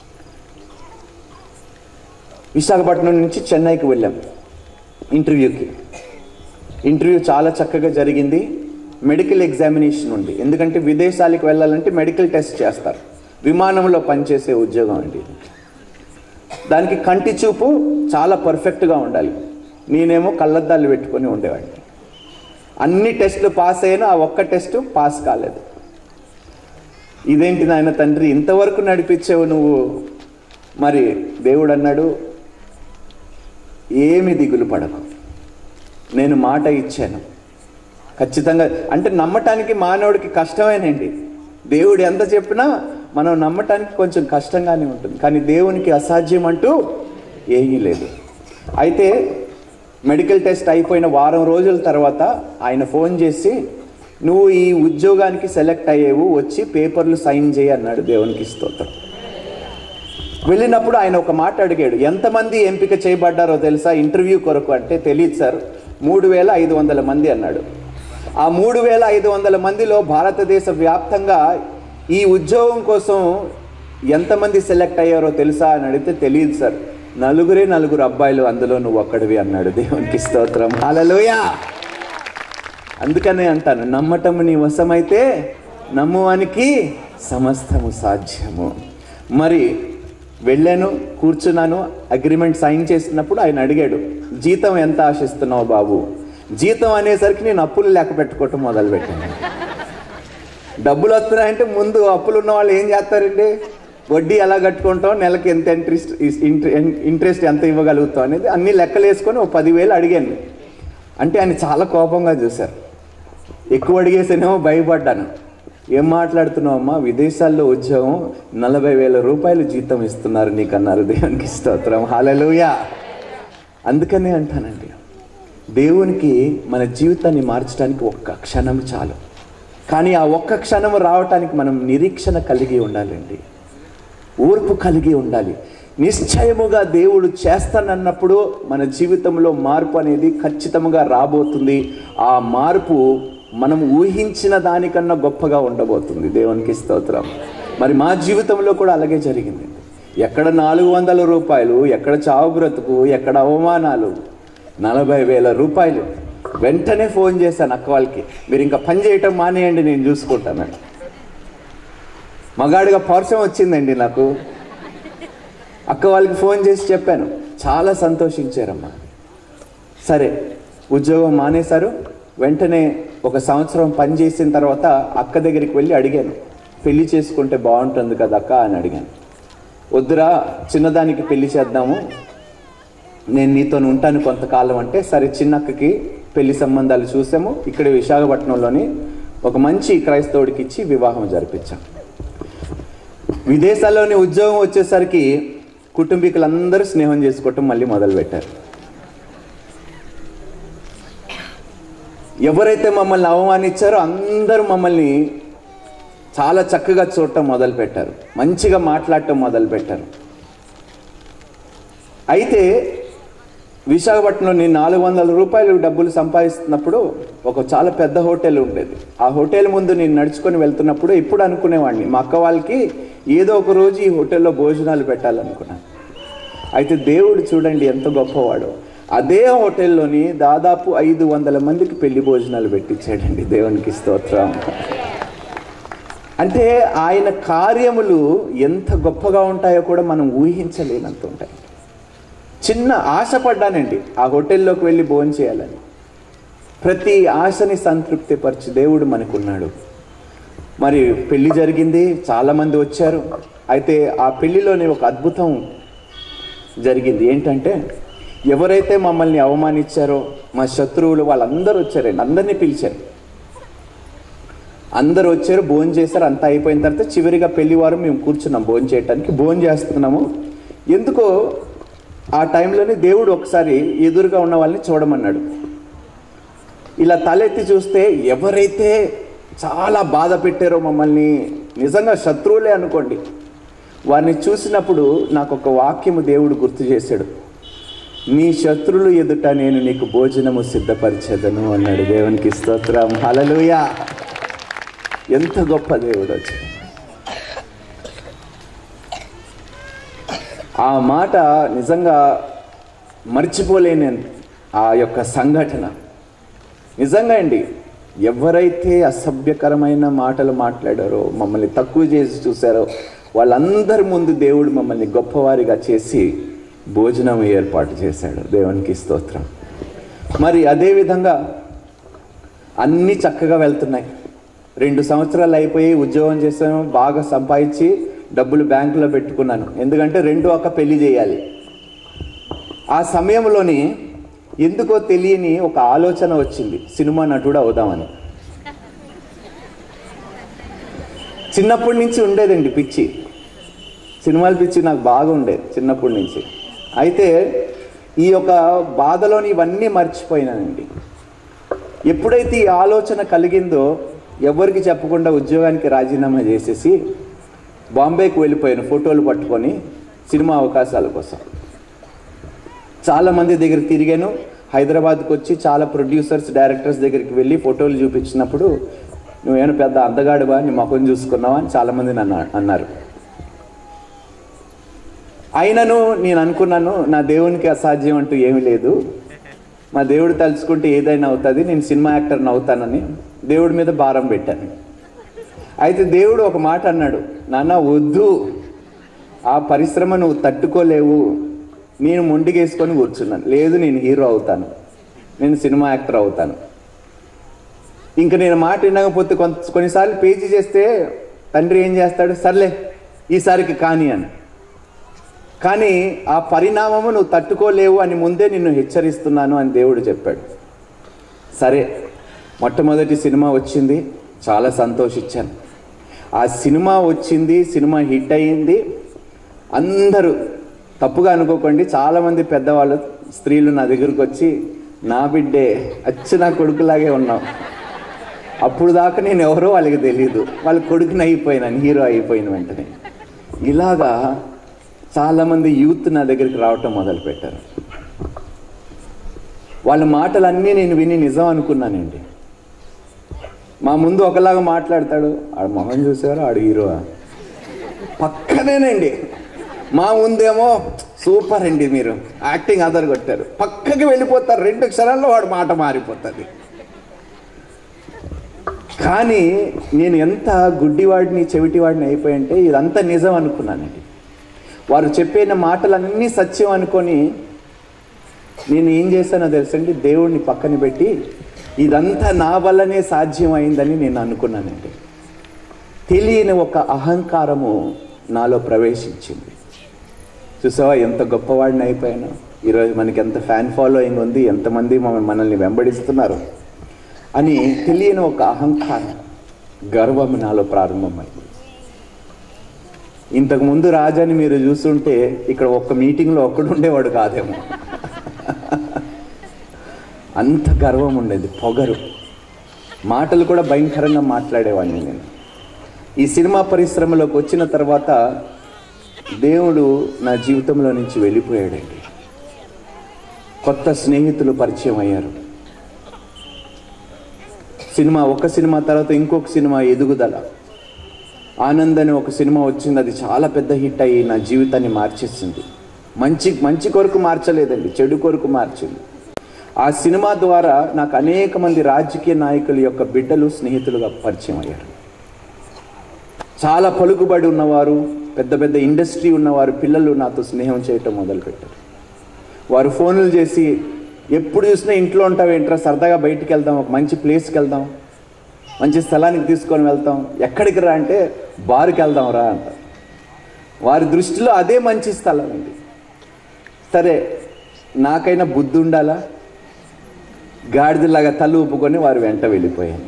విశాఖపట్నం నుంచి చెన్నైకి వెళ్ళాం ఇంటర్వ్యూకి ఇంటర్వ్యూ చాలా చక్కగా జరిగింది మెడికల్ ఎగ్జామినేషన్ ఉంది ఎందుకంటే విదేశాలకు వెళ్ళాలంటే మెడికల్ టెస్ట్ చేస్తారు విమానంలో పనిచేసే ఉద్యోగం అండి ఇది. దానికి కంటి చూపు చాలా పర్ఫెక్ట్గా ఉండాలి నేనేమో కళ్ళద్దాలు పెట్టుకొని ఉండేవాడిని అన్ని టెస్టులు పాస్ అయ్యాను ఆ ఒక్క టెస్ట్ పాస్ కాలేదు ఇదేంటి నాయన తండ్రి ఇంతవరకు నడిపించావు నువ్వు మరి దేవుడు అన్నాడు ఏమి దిగులు పడకు నేను మాట ఇచ్చాను ఖచ్చితంగా అంటే నమ్మటానికి మానవుడికి కష్టమేనండి దేవుడు ఎంత చెప్పినా మనం నమ్మటానికి కొంచెం కష్టంగానే ఉంటుంది కానీ దేవునికి అసాధ్యం అంటూ ఏమీ లేదు అయితే మెడికల్ టెస్ట్ అయిపోయిన వారం రోజుల తర్వాత ఆయన ఫోన్ చేసి నువ్వు ఈ ఉద్యోగానికి సెలెక్ట్ అయ్యేవు వచ్చి పేపర్లు సైన్ చేయి అన్నాడు దేవునికి స్తోత్రం వెళ్ళినప్పుడు ఆయన ఒక మాట అడిగాడు ఎంతమంది ఎంపిక చేయబడ్డారో తెలుసా ఇంటర్వ్యూ కొరకు అంటే తెలియదు సార్ మూడు వేల ఐదు వందల మంది అన్నాడు ఆ మూడు వేల ఐదు వందల మందిలో భారతదేశ వ్యాప్తంగా ఈ ఉద్యోగం కోసం ఎంతమంది సెలెక్ట్ అయ్యారో తెలుసా అని అడిగితే తెలియదు సార్ నలుగురే నలుగురు అబ్బాయిలు అందులో నువ్వు ఒక్కడివి అన్నాడు దేవునికి స్తోత్రం హల్లెలూయా అందుకనే అంటాను నమ్మటము నీ వశమైతే నమ్మువానికి సమస్తము సాధ్యము మరి వెళ్ళాను కూర్చున్నాను అగ్రిమెంట్ సైన్ చేసినప్పుడు ఆయన అడిగాడు జీతం ఎంత ఆశిస్తున్నావు బాబు జీతం అనేసరికి నేను అప్పులు లెక్క పెట్టుకోవటం మొదలుపెట్టాను డబ్బులు వస్తున్నాయంటే ముందు అప్పులు ఉన్న వాళ్ళు ఏం చేస్తారండి వడ్డీ ఎలా కట్టుకుంటాం నెలకి ఎంత ఇంట్రెస్ట్ ఇంట్రెస్ట్ ఎంత ఇవ్వగలుగుతాం అనేది అన్ని లెక్కలు వేసుకొని ఒక పదివేలు అడిగాను అంటే ఆయన చాలా కోపంగా చూశారు ఎక్కువ అడిగేసేనేమో భయపడ్డాను ఏం మాట్లాడుతున్నావు అమ్మా విదేశాల్లో ఉద్యోగం నలభై వేల రూపాయలు జీతం ఇస్తున్నారు నీకు అన్నారు దేవునికి స్తోత్రం హాలలుయా అందుకనే అంటానండి దేవునికి మన జీవితాన్ని మార్చడానికి ఒక్క క్షణం చాలు కానీ ఆ ఒక్క క్షణం రావటానికి మనం నిరీక్షణ కలిగి ఉండాలండి ఓర్పు కలిగి ఉండాలి నిశ్చయముగా దేవుడు చేస్తానన్నప్పుడు మన జీవితంలో మార్పు అనేది ఖచ్చితంగా రాబోతుంది ఆ మార్పు మనం ఊహించిన దానికన్నా గొప్పగా ఉండబోతుంది దేవునికి స్తోత్రం మరి మా జీవితంలో కూడా అలాగే జరిగింది ఎక్కడ నాలుగు వందల రూపాయలు ఎక్కడ చావు బ్రతుకు ఎక్కడ అవమానాలు నలభై వేల రూపాయలు వెంటనే ఫోన్ చేశాను అక్క వాళ్ళకి మీరు ఇంకా పని చేయటం మానేయండి నేను చూసుకుంటానని మగాడిగా పౌరుషం వచ్చిందండి నాకు అక్క వాళ్ళకి ఫోన్ చేసి చెప్పాను చాలా సంతోషించారమ్మా సరే ఉద్యోగం మానేశారు వెంటనే ఒక సంవత్సరం పని చేసిన తర్వాత అక్క దగ్గరికి వెళ్ళి అడిగాను పెళ్లి చేసుకుంటే బాగుంటుంది కదా అక్క అని అడిగాను వద్దురా చిన్నదానికి పెళ్లి చేద్దాము నేను నీతో ఉంటాను కొంతకాలం అంటే సరే చిన్నక్కకి పెళ్లి సంబంధాలు చూసాము ఇక్కడ విశాఖపట్నంలోని ఒక మంచి క్రైస్తవుడికి ఇచ్చి వివాహం జరిపించాం విదేశాల్లోని ఉద్యోగం వచ్చేసరికి కుటుంబీకులందరూ స్నేహం చేసుకోవటం మళ్ళీ మొదలుపెట్టారు ఎవరైతే మమ్మల్ని అవమానించారో అందరూ మమ్మల్ని చాలా చక్కగా చూడటం మొదలుపెట్టారు మంచిగా మాట్లాడటం మొదలుపెట్టారు అయితే విశాఖపట్నంలో నేను నాలుగు వందల రూపాయలు డబ్బులు సంపాదిస్తున్నప్పుడు ఒక చాలా పెద్ద హోటల్ ఉండేది ఆ హోటల్ ముందు నేను నడుచుకొని వెళ్తున్నప్పుడు ఇప్పుడు అనుకునేవాడిని మా అక్క వాళ్ళకి ఏదో ఒక రోజు ఈ హోటల్లో భోజనాలు పెట్టాలనుకున్నాను అయితే దేవుడు చూడండి ఎంత గొప్పవాడు అదే హోటల్లోని దాదాపు ఐదు వందల మందికి పెళ్లి భోజనాలు పెట్టించాడండి దేవునికి స్తోత్రం అంటే ఆయన కార్యములు ఎంత గొప్పగా ఉంటాయో కూడా మనం ఊహించలేనంత ఉంటాయి చిన్న ఆశపడ్డానండి ఆ హోటల్లోకి వెళ్ళి భోజనం చేయాలని ప్రతి ఆశని సంతృప్తిపరిచి దేవుడు మనకున్నాడు మరి పెళ్లి జరిగింది చాలామంది వచ్చారు అయితే ఆ పెళ్లిలోని ఒక అద్భుతం జరిగింది ఏంటంటే ఎవరైతే మమ్మల్ని అవమానించారో మా శత్రువులు వాళ్ళందరూ వచ్చారండి అందరినీ పిలిచారు అందరూ వచ్చారు భోజనం చేశారు అంతా అయిపోయిన తర్వాత చివరిగా పెళ్లివారు మేము కూర్చున్నాం భోజనం చేయడానికి భోజనం చేస్తున్నాము ఎందుకో ఆ టైంలోనే దేవుడు ఒకసారి ఎదురుగా ఉన్న వాళ్ళని చూడమన్నాడు ఇలా తలెత్తి చూస్తే ఎవరైతే చాలా బాధ పెట్టారో మమ్మల్ని నిజంగా శత్రువులే అనుకోండి వారిని చూసినప్పుడు నాకు ఒక వాక్యము దేవుడు గుర్తు చేశాడు నీ శత్రులు ఎదుట నేను నీకు భోజనము సిద్ధపరిచేదను అన్నాడు దేవునికి స్తోత్రం హలలుయా ఎంత గొప్ప దేవుడు వచ్చి ఆ మాట నిజంగా మర్చిపోలేని ఆ యొక్క సంఘటన నిజంగా అండి ఎవరైతే అసభ్యకరమైన మాటలు మాట్లాడారో మమ్మల్ని తక్కువ చేసి చూశారో వాళ్ళందరి ముందు దేవుడు మమ్మల్ని గొప్పవారిగా చేసి భోజనం ఏర్పాటు చేశాడు దేవునికి స్తోత్రం మరి అదేవిధంగా అన్నీ చక్కగా వెళ్తున్నాయి రెండు సంవత్సరాలు అయిపోయి ఉద్యోగం చేశాను బాగా సంపాదించి డబ్బులు బ్యాంకులో పెట్టుకున్నాను ఎందుకంటే రెండు ఒక పెళ్లి చేయాలి ఆ సమయంలోని ఎందుకో తెలియని ఒక ఆలోచన వచ్చింది సినిమా నటుడు అవుదామని చిన్నప్పటి నుంచి ఉండేదండి పిచ్చి సినిమాల పిచ్చి నాకు బాగా ఉండేది చిన్నప్పటి నుంచి అయితే ఈ యొక్క బాధలోని ఇవన్నీ మర్చిపోయినానండి ఎప్పుడైతే ఈ ఆలోచన కలిగిందో ఎవరికి చెప్పకుండా ఉద్యోగానికి రాజీనామా చేసేసి బాంబేకి వెళ్ళిపోయాను ఫోటోలు పట్టుకొని సినిమా అవకాశాల కోసం చాలామంది దగ్గర తిరిగాను హైదరాబాద్కి వచ్చి చాలా ప్రొడ్యూసర్స్ డైరెక్టర్స్ దగ్గరికి వెళ్ళి ఫోటోలు చూపించినప్పుడు నువ్వేమైనా పెద్ద అందగాడువా నీ ముఖం చూసుకున్నావా అని చాలామంది నన్ను అన్నారు అయినను నేను అనుకున్నాను నా దేవునికి అసాధ్యం అంటూ ఏమీ లేదు మా దేవుడు తలుచుకుంటే ఏదైనా అవుతుంది నేను సినిమా యాక్టర్ని అవుతానని దేవుడి మీద భారం పెట్టాను అయితే దేవుడు ఒక మాట అన్నాడు నాన్న వద్దు ఆ పరిశ్రమ నువ్వు తట్టుకోలేవు నేను మొండిగేసుకొని కూర్చున్నాను లేదు నేను హీరో అవుతాను నేను సినిమా యాక్టర్ అవుతాను ఇంకా నేను మాట వినకపోతే కొంత కొన్నిసార్లు పేజీ చేస్తే తండ్రి ఏం చేస్తాడు సర్లే ఈసారికి కాని అని కానీ ఆ పరిణామము నువ్వు తట్టుకోలేవు అని ముందే నిన్ను హెచ్చరిస్తున్నాను అని దేవుడు చెప్పాడు సరే మొట్టమొదటి సినిమా వచ్చింది చాలా సంతోషించాను ఆ సినిమా వచ్చింది సినిమా హిట్ అయ్యింది అందరూ తప్పుగా అనుకోకండి చాలామంది పెద్దవాళ్ళు స్త్రీలు నా దగ్గరకు వచ్చి నా బిడ్డే అచ్చు నా కొడుకులాగే ఉన్నావు అప్పుడు దాకా నేను ఎవరో వాళ్ళకి తెలియదు వాళ్ళ కొడుకుని అయిపోయినాను హీరో అయిపోయిన వెంటనే ఇలాగా చాలామంది యూత్ నా దగ్గరికి రావటం మొదలుపెట్టారు వాళ్ళ మాటలన్నీ నేను విని నిజం అనుకున్నానండి మా ముందు ఒకలాగా మాట్లాడతాడు ఆడు మొహం చూసారు ఆడు హీరో పక్కనేనండి మా ముందేమో సూపర్ అండి మీరు యాక్టింగ్ అదర్ కొట్టారు పక్కకి వెళ్ళిపోతారు రెండు క్షణాల్లో వాడు మాట మారిపోతుంది కానీ నేను ఎంత గుడ్డివాడిని చెవిటివాడిని అయిపోయింటే ఇదంతా నిజం అనుకున్నానండి వారు చెప్పిన మాటలన్నీ సత్యం అనుకొని నేను ఏం చేశానో తెలుసండి దేవుణ్ణి పక్కన పెట్టి ఇదంతా నా వల్లనే సాధ్యం అయిందని నేను అనుకున్నానండి తెలియని ఒక అహంకారము నాలో ప్రవేశించింది చూసావా ఎంత గొప్పవాడిని అయిపోయాను ఈరోజు మనకి ఎంత ఫ్యాన్ ఫాలోయింగ్ ఉంది ఎంతమంది మమ్మల్ని మనల్ని వెంబడిస్తున్నారు అని తెలియని ఒక అహంకారం గర్వం నాలో ప్రారంభమైంది ఇంతకు ముందు రాజాని మీరు చూస్తుంటే ఇక్కడ ఒక్క మీటింగ్లో ఒక్కడు ఉండేవాడు కాదేమో అంత గర్వం ఉండేది పొగరు మాటలు కూడా భయంకరంగా మాట్లాడేవాడిని నేను ఈ సినిమా పరిశ్రమలోకి వచ్చిన తర్వాత దేవుడు నా జీవితంలో నుంచి వెళ్ళిపోయాడండి కొత్త స్నేహితులు పరిచయం అయ్యారు సినిమా ఒక సినిమా తర్వాత ఇంకొక సినిమా ఎదుగుదల ఆనంద్ అని ఒక సినిమా వచ్చింది అది చాలా పెద్ద హిట్ అయ్యి నా జీవితాన్ని మార్చేసింది మంచి మంచి కొరకు మార్చలేదండి చెడు కొరకు మార్చింది ఆ సినిమా ద్వారా నాకు అనేక మంది రాజకీయ నాయకుల యొక్క బిడ్డలు స్నేహితులుగా పరిచయం అయ్యారు చాలా పలుకుబడి ఉన్నవారు పెద్ద పెద్ద ఇండస్ట్రీ ఉన్నవారు పిల్లలు నాతో స్నేహం చేయటం మొదలుపెట్టారు వారు ఫోన్లు చేసి ఎప్పుడు చూసినా ఇంట్లో ఉంటావేంట్రా సరదాగా బయటికి వెళ్దాం ఒక మంచి ప్లేస్కి వెళ్దాం మంచి స్థలానికి తీసుకొని వెళ్తాం ఎక్కడికి రా అంటే బార్కి వెళ్దాం రా అంటారు వారి దృష్టిలో అదే మంచి స్థలం అండి సరే నాకైనా బుద్ధి ఉండాలా గాడిదలాగా తల్లు ఊపుకొని వారు వెంట వెళ్ళిపోయాను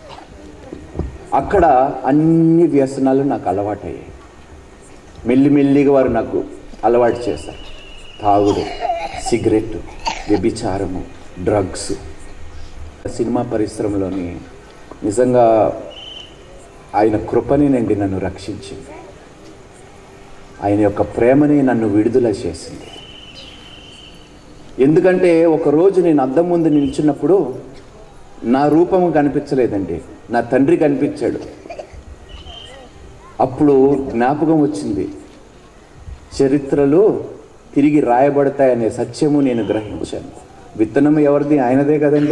అక్కడ అన్ని వ్యసనాలు నాకు అలవాటయ్యాయి మెల్లిమెల్లిగా వారు నాకు అలవాటు చేశారు తాగుడు సిగరెట్ వ్యభిచారము డ్రగ్స్ సినిమా పరిశ్రమలోని నిజంగా ఆయన కృపనేనండి నన్ను రక్షించింది ఆయన యొక్క ప్రేమని నన్ను విడుదల చేసింది ఎందుకంటే ఒక రోజు నేను అద్దం ముందు నిల్చున్నప్పుడు నా రూపం కనిపించలేదండి నా తండ్రి కనిపించాడు అప్పుడు జ్ఞాపకం వచ్చింది చరిత్రలు తిరిగి రాయబడతాయనే సత్యము నేను గ్రహించాను విత్తనం ఎవరిది ఆయనదే కదండి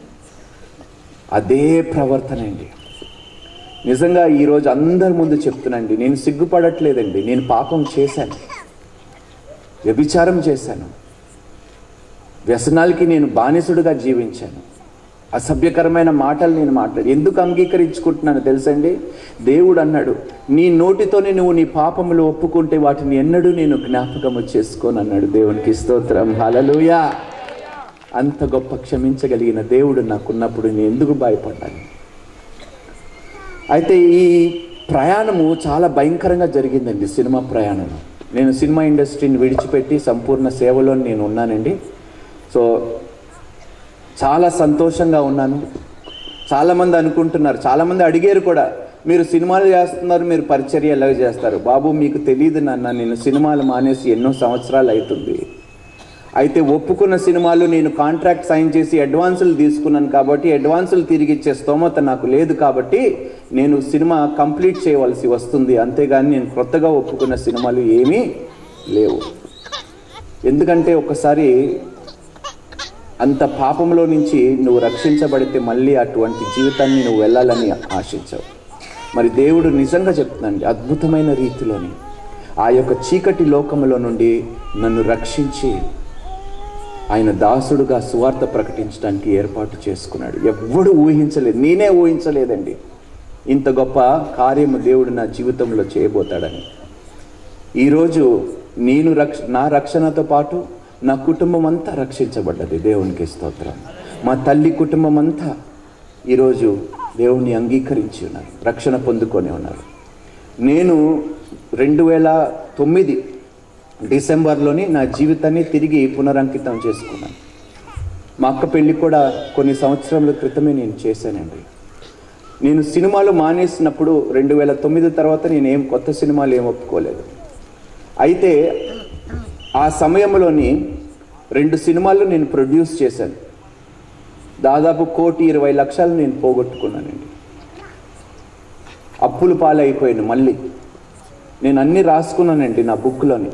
అదే ప్రవర్తన అండి నిజంగా ఈరోజు అందరి ముందు చెప్తున్నాండి నేను సిగ్గుపడట్లేదండి నేను పాపం చేశాను వ్యభిచారం చేశాను వ్యసనాలకి నేను బానిసుడుగా జీవించాను అసభ్యకరమైన మాటలు నేను మాట్లాడి ఎందుకు అంగీకరించుకుంటున్నాను తెలుసండి దేవుడు అన్నాడు నీ నోటితోనే నువ్వు నీ పాపములు ఒప్పుకుంటే వాటిని ఎన్నడూ నేను జ్ఞాపకము చేసుకోను అన్నాడు దేవునికి స్తోత్రం హలలుయా అంత గొప్ప క్షమించగలిగిన దేవుడు నాకున్నప్పుడు నేను ఎందుకు భయపడ్డాను అయితే ఈ ప్రయాణము చాలా భయంకరంగా జరిగిందండి సినిమా ప్రయాణం నేను సినిమా ఇండస్ట్రీని విడిచిపెట్టి సంపూర్ణ సేవలో నేను ఉన్నానండి సో చాలా సంతోషంగా ఉన్నాను చాలామంది అనుకుంటున్నారు చాలామంది అడిగారు కూడా మీరు సినిమాలు చేస్తున్నారు మీరు పరిచర్య ఎలాగ చేస్తారు బాబు మీకు తెలియదు నాన్న నేను సినిమాలు మానేసి ఎన్నో సంవత్సరాలు అవుతుంది అయితే ఒప్పుకున్న సినిమాలు నేను కాంట్రాక్ట్ సైన్ చేసి అడ్వాన్సులు తీసుకున్నాను కాబట్టి అడ్వాన్సులు తిరిగి ఇచ్చే స్తోమత నాకు లేదు కాబట్టి నేను సినిమా కంప్లీట్ చేయవలసి వస్తుంది అంతేగాని నేను కొత్తగా ఒప్పుకున్న సినిమాలు ఏమీ లేవు ఎందుకంటే ఒకసారి అంత పాపంలో నుంచి నువ్వు రక్షించబడితే మళ్ళీ అటువంటి జీవితాన్ని నువ్వు వెళ్ళాలని ఆశించావు మరి దేవుడు నిజంగా చెప్తున్నాండి అద్భుతమైన రీతిలోని ఆ యొక్క చీకటి లోకములో నుండి నన్ను రక్షించి ఆయన దాసుడుగా సువార్త ప్రకటించడానికి ఏర్పాటు చేసుకున్నాడు ఎవ్వడు ఊహించలేదు నేనే ఊహించలేదండి ఇంత గొప్ప కార్యము దేవుడు నా జీవితంలో చేయబోతాడని ఈరోజు నేను రక్ష నా రక్షణతో పాటు నా కుటుంబం అంతా రక్షించబడ్డది దేవునికి స్తోత్రం మా తల్లి కుటుంబం అంతా ఈరోజు దేవుణ్ణి అంగీకరించి ఉన్నారు రక్షణ పొందుకొని ఉన్నారు నేను రెండు వేల తొమ్మిది డిసెంబర్లోని నా జీవితాన్ని తిరిగి పునరంకితం చేసుకున్నాను మా అక్క పెళ్ళి కూడా కొన్ని సంవత్సరాల క్రితమే నేను చేశానండి నేను సినిమాలు మానేసినప్పుడు రెండు వేల తొమ్మిది తర్వాత నేను ఏం కొత్త సినిమాలు ఏం ఒప్పుకోలేదు అయితే ఆ సమయంలోని రెండు సినిమాలు నేను ప్రొడ్యూస్ చేశాను దాదాపు కోటి ఇరవై లక్షలు నేను పోగొట్టుకున్నానండి అప్పులు పాలైపోయాను మళ్ళీ నేను అన్నీ రాసుకున్నానండి నా బుక్లోని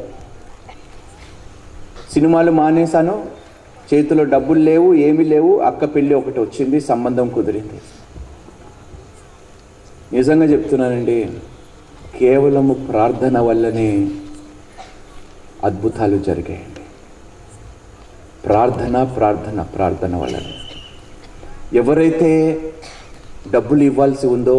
సినిమాలు మానేశాను చేతిలో డబ్బులు లేవు ఏమీ లేవు అక్క పెళ్ళి ఒకటి వచ్చింది సంబంధం కుదిరింది నిజంగా చెప్తున్నానండి కేవలము ప్రార్థన వల్లనే అద్భుతాలు జరిగాయండి ప్రార్థన ప్రార్థన ప్రార్థన వల్లనే ఎవరైతే డబ్బులు ఇవ్వాల్సి ఉందో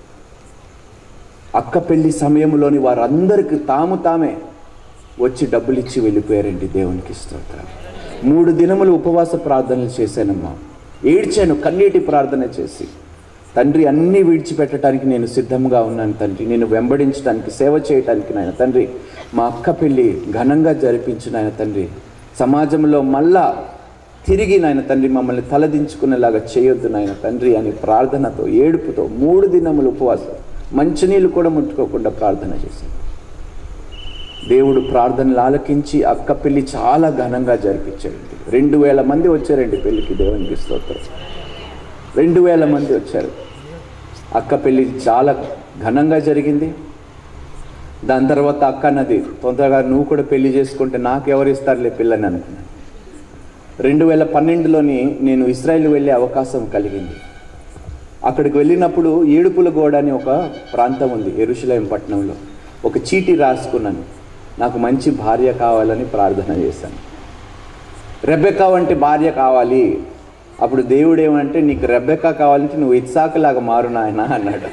అక్క పెళ్లి సమయంలోని వారందరికీ తాము తామే వచ్చి డబ్బులు ఇచ్చి వెళ్ళిపోయారండి దేవునికి స్తోత్రం మూడు దినములు ఉపవాస ప్రార్థనలు చేశానమ్మా ఏడ్చాను కన్నీటి ప్రార్థన చేసి తండ్రి అన్నీ విడిచిపెట్టడానికి నేను సిద్ధంగా ఉన్నాను తండ్రి నేను వెంబడించడానికి సేవ చేయడానికి నాయన తండ్రి మా అక్క పెళ్ళి ఘనంగా జరిపించిన ఆయన తండ్రి సమాజంలో మళ్ళా తిరిగి నాయన తండ్రి మమ్మల్ని తలదించుకునేలాగా చేయొద్దు నాయన తండ్రి అని ప్రార్థనతో ఏడుపుతో మూడు దినములు ఉపవాసం మంచినీళ్ళు కూడా ముట్టుకోకుండా ప్రార్థన చేశాను దేవుడు ప్రార్థనలు ఆలకించి అక్క పెళ్లి చాలా ఘనంగా జరిపించాడండి రెండు వేల మంది వచ్చారండి పెళ్లికి దేవునికి స్తోత్రం రెండు వేల మంది వచ్చారు అక్క పెళ్లి చాలా ఘనంగా జరిగింది దాని తర్వాత అక్క అన్నది తొందరగా నువ్వు కూడా పెళ్లి చేసుకుంటే నాకు ఎవరు ఇస్తారులే పిల్లని అనుకున్నాను రెండు వేల పన్నెండులోని నేను ఇస్రాయేల్ వెళ్ళే అవకాశం కలిగింది అక్కడికి వెళ్ళినప్పుడు ఏడుపుల గోడ అని ఒక ప్రాంతం ఉంది ఎరుషులేం పట్టణంలో ఒక చీటీ రాసుకున్నాను నాకు మంచి భార్య కావాలని ప్రార్థన చేశాను రెబ్బెక్క వంటి భార్య కావాలి అప్పుడు దేవుడు ఏమంటే నీకు రెబ్బెక్క కావాలంటే నువ్వు ఇత్సాకులాగా మారు నాయన అన్నాడు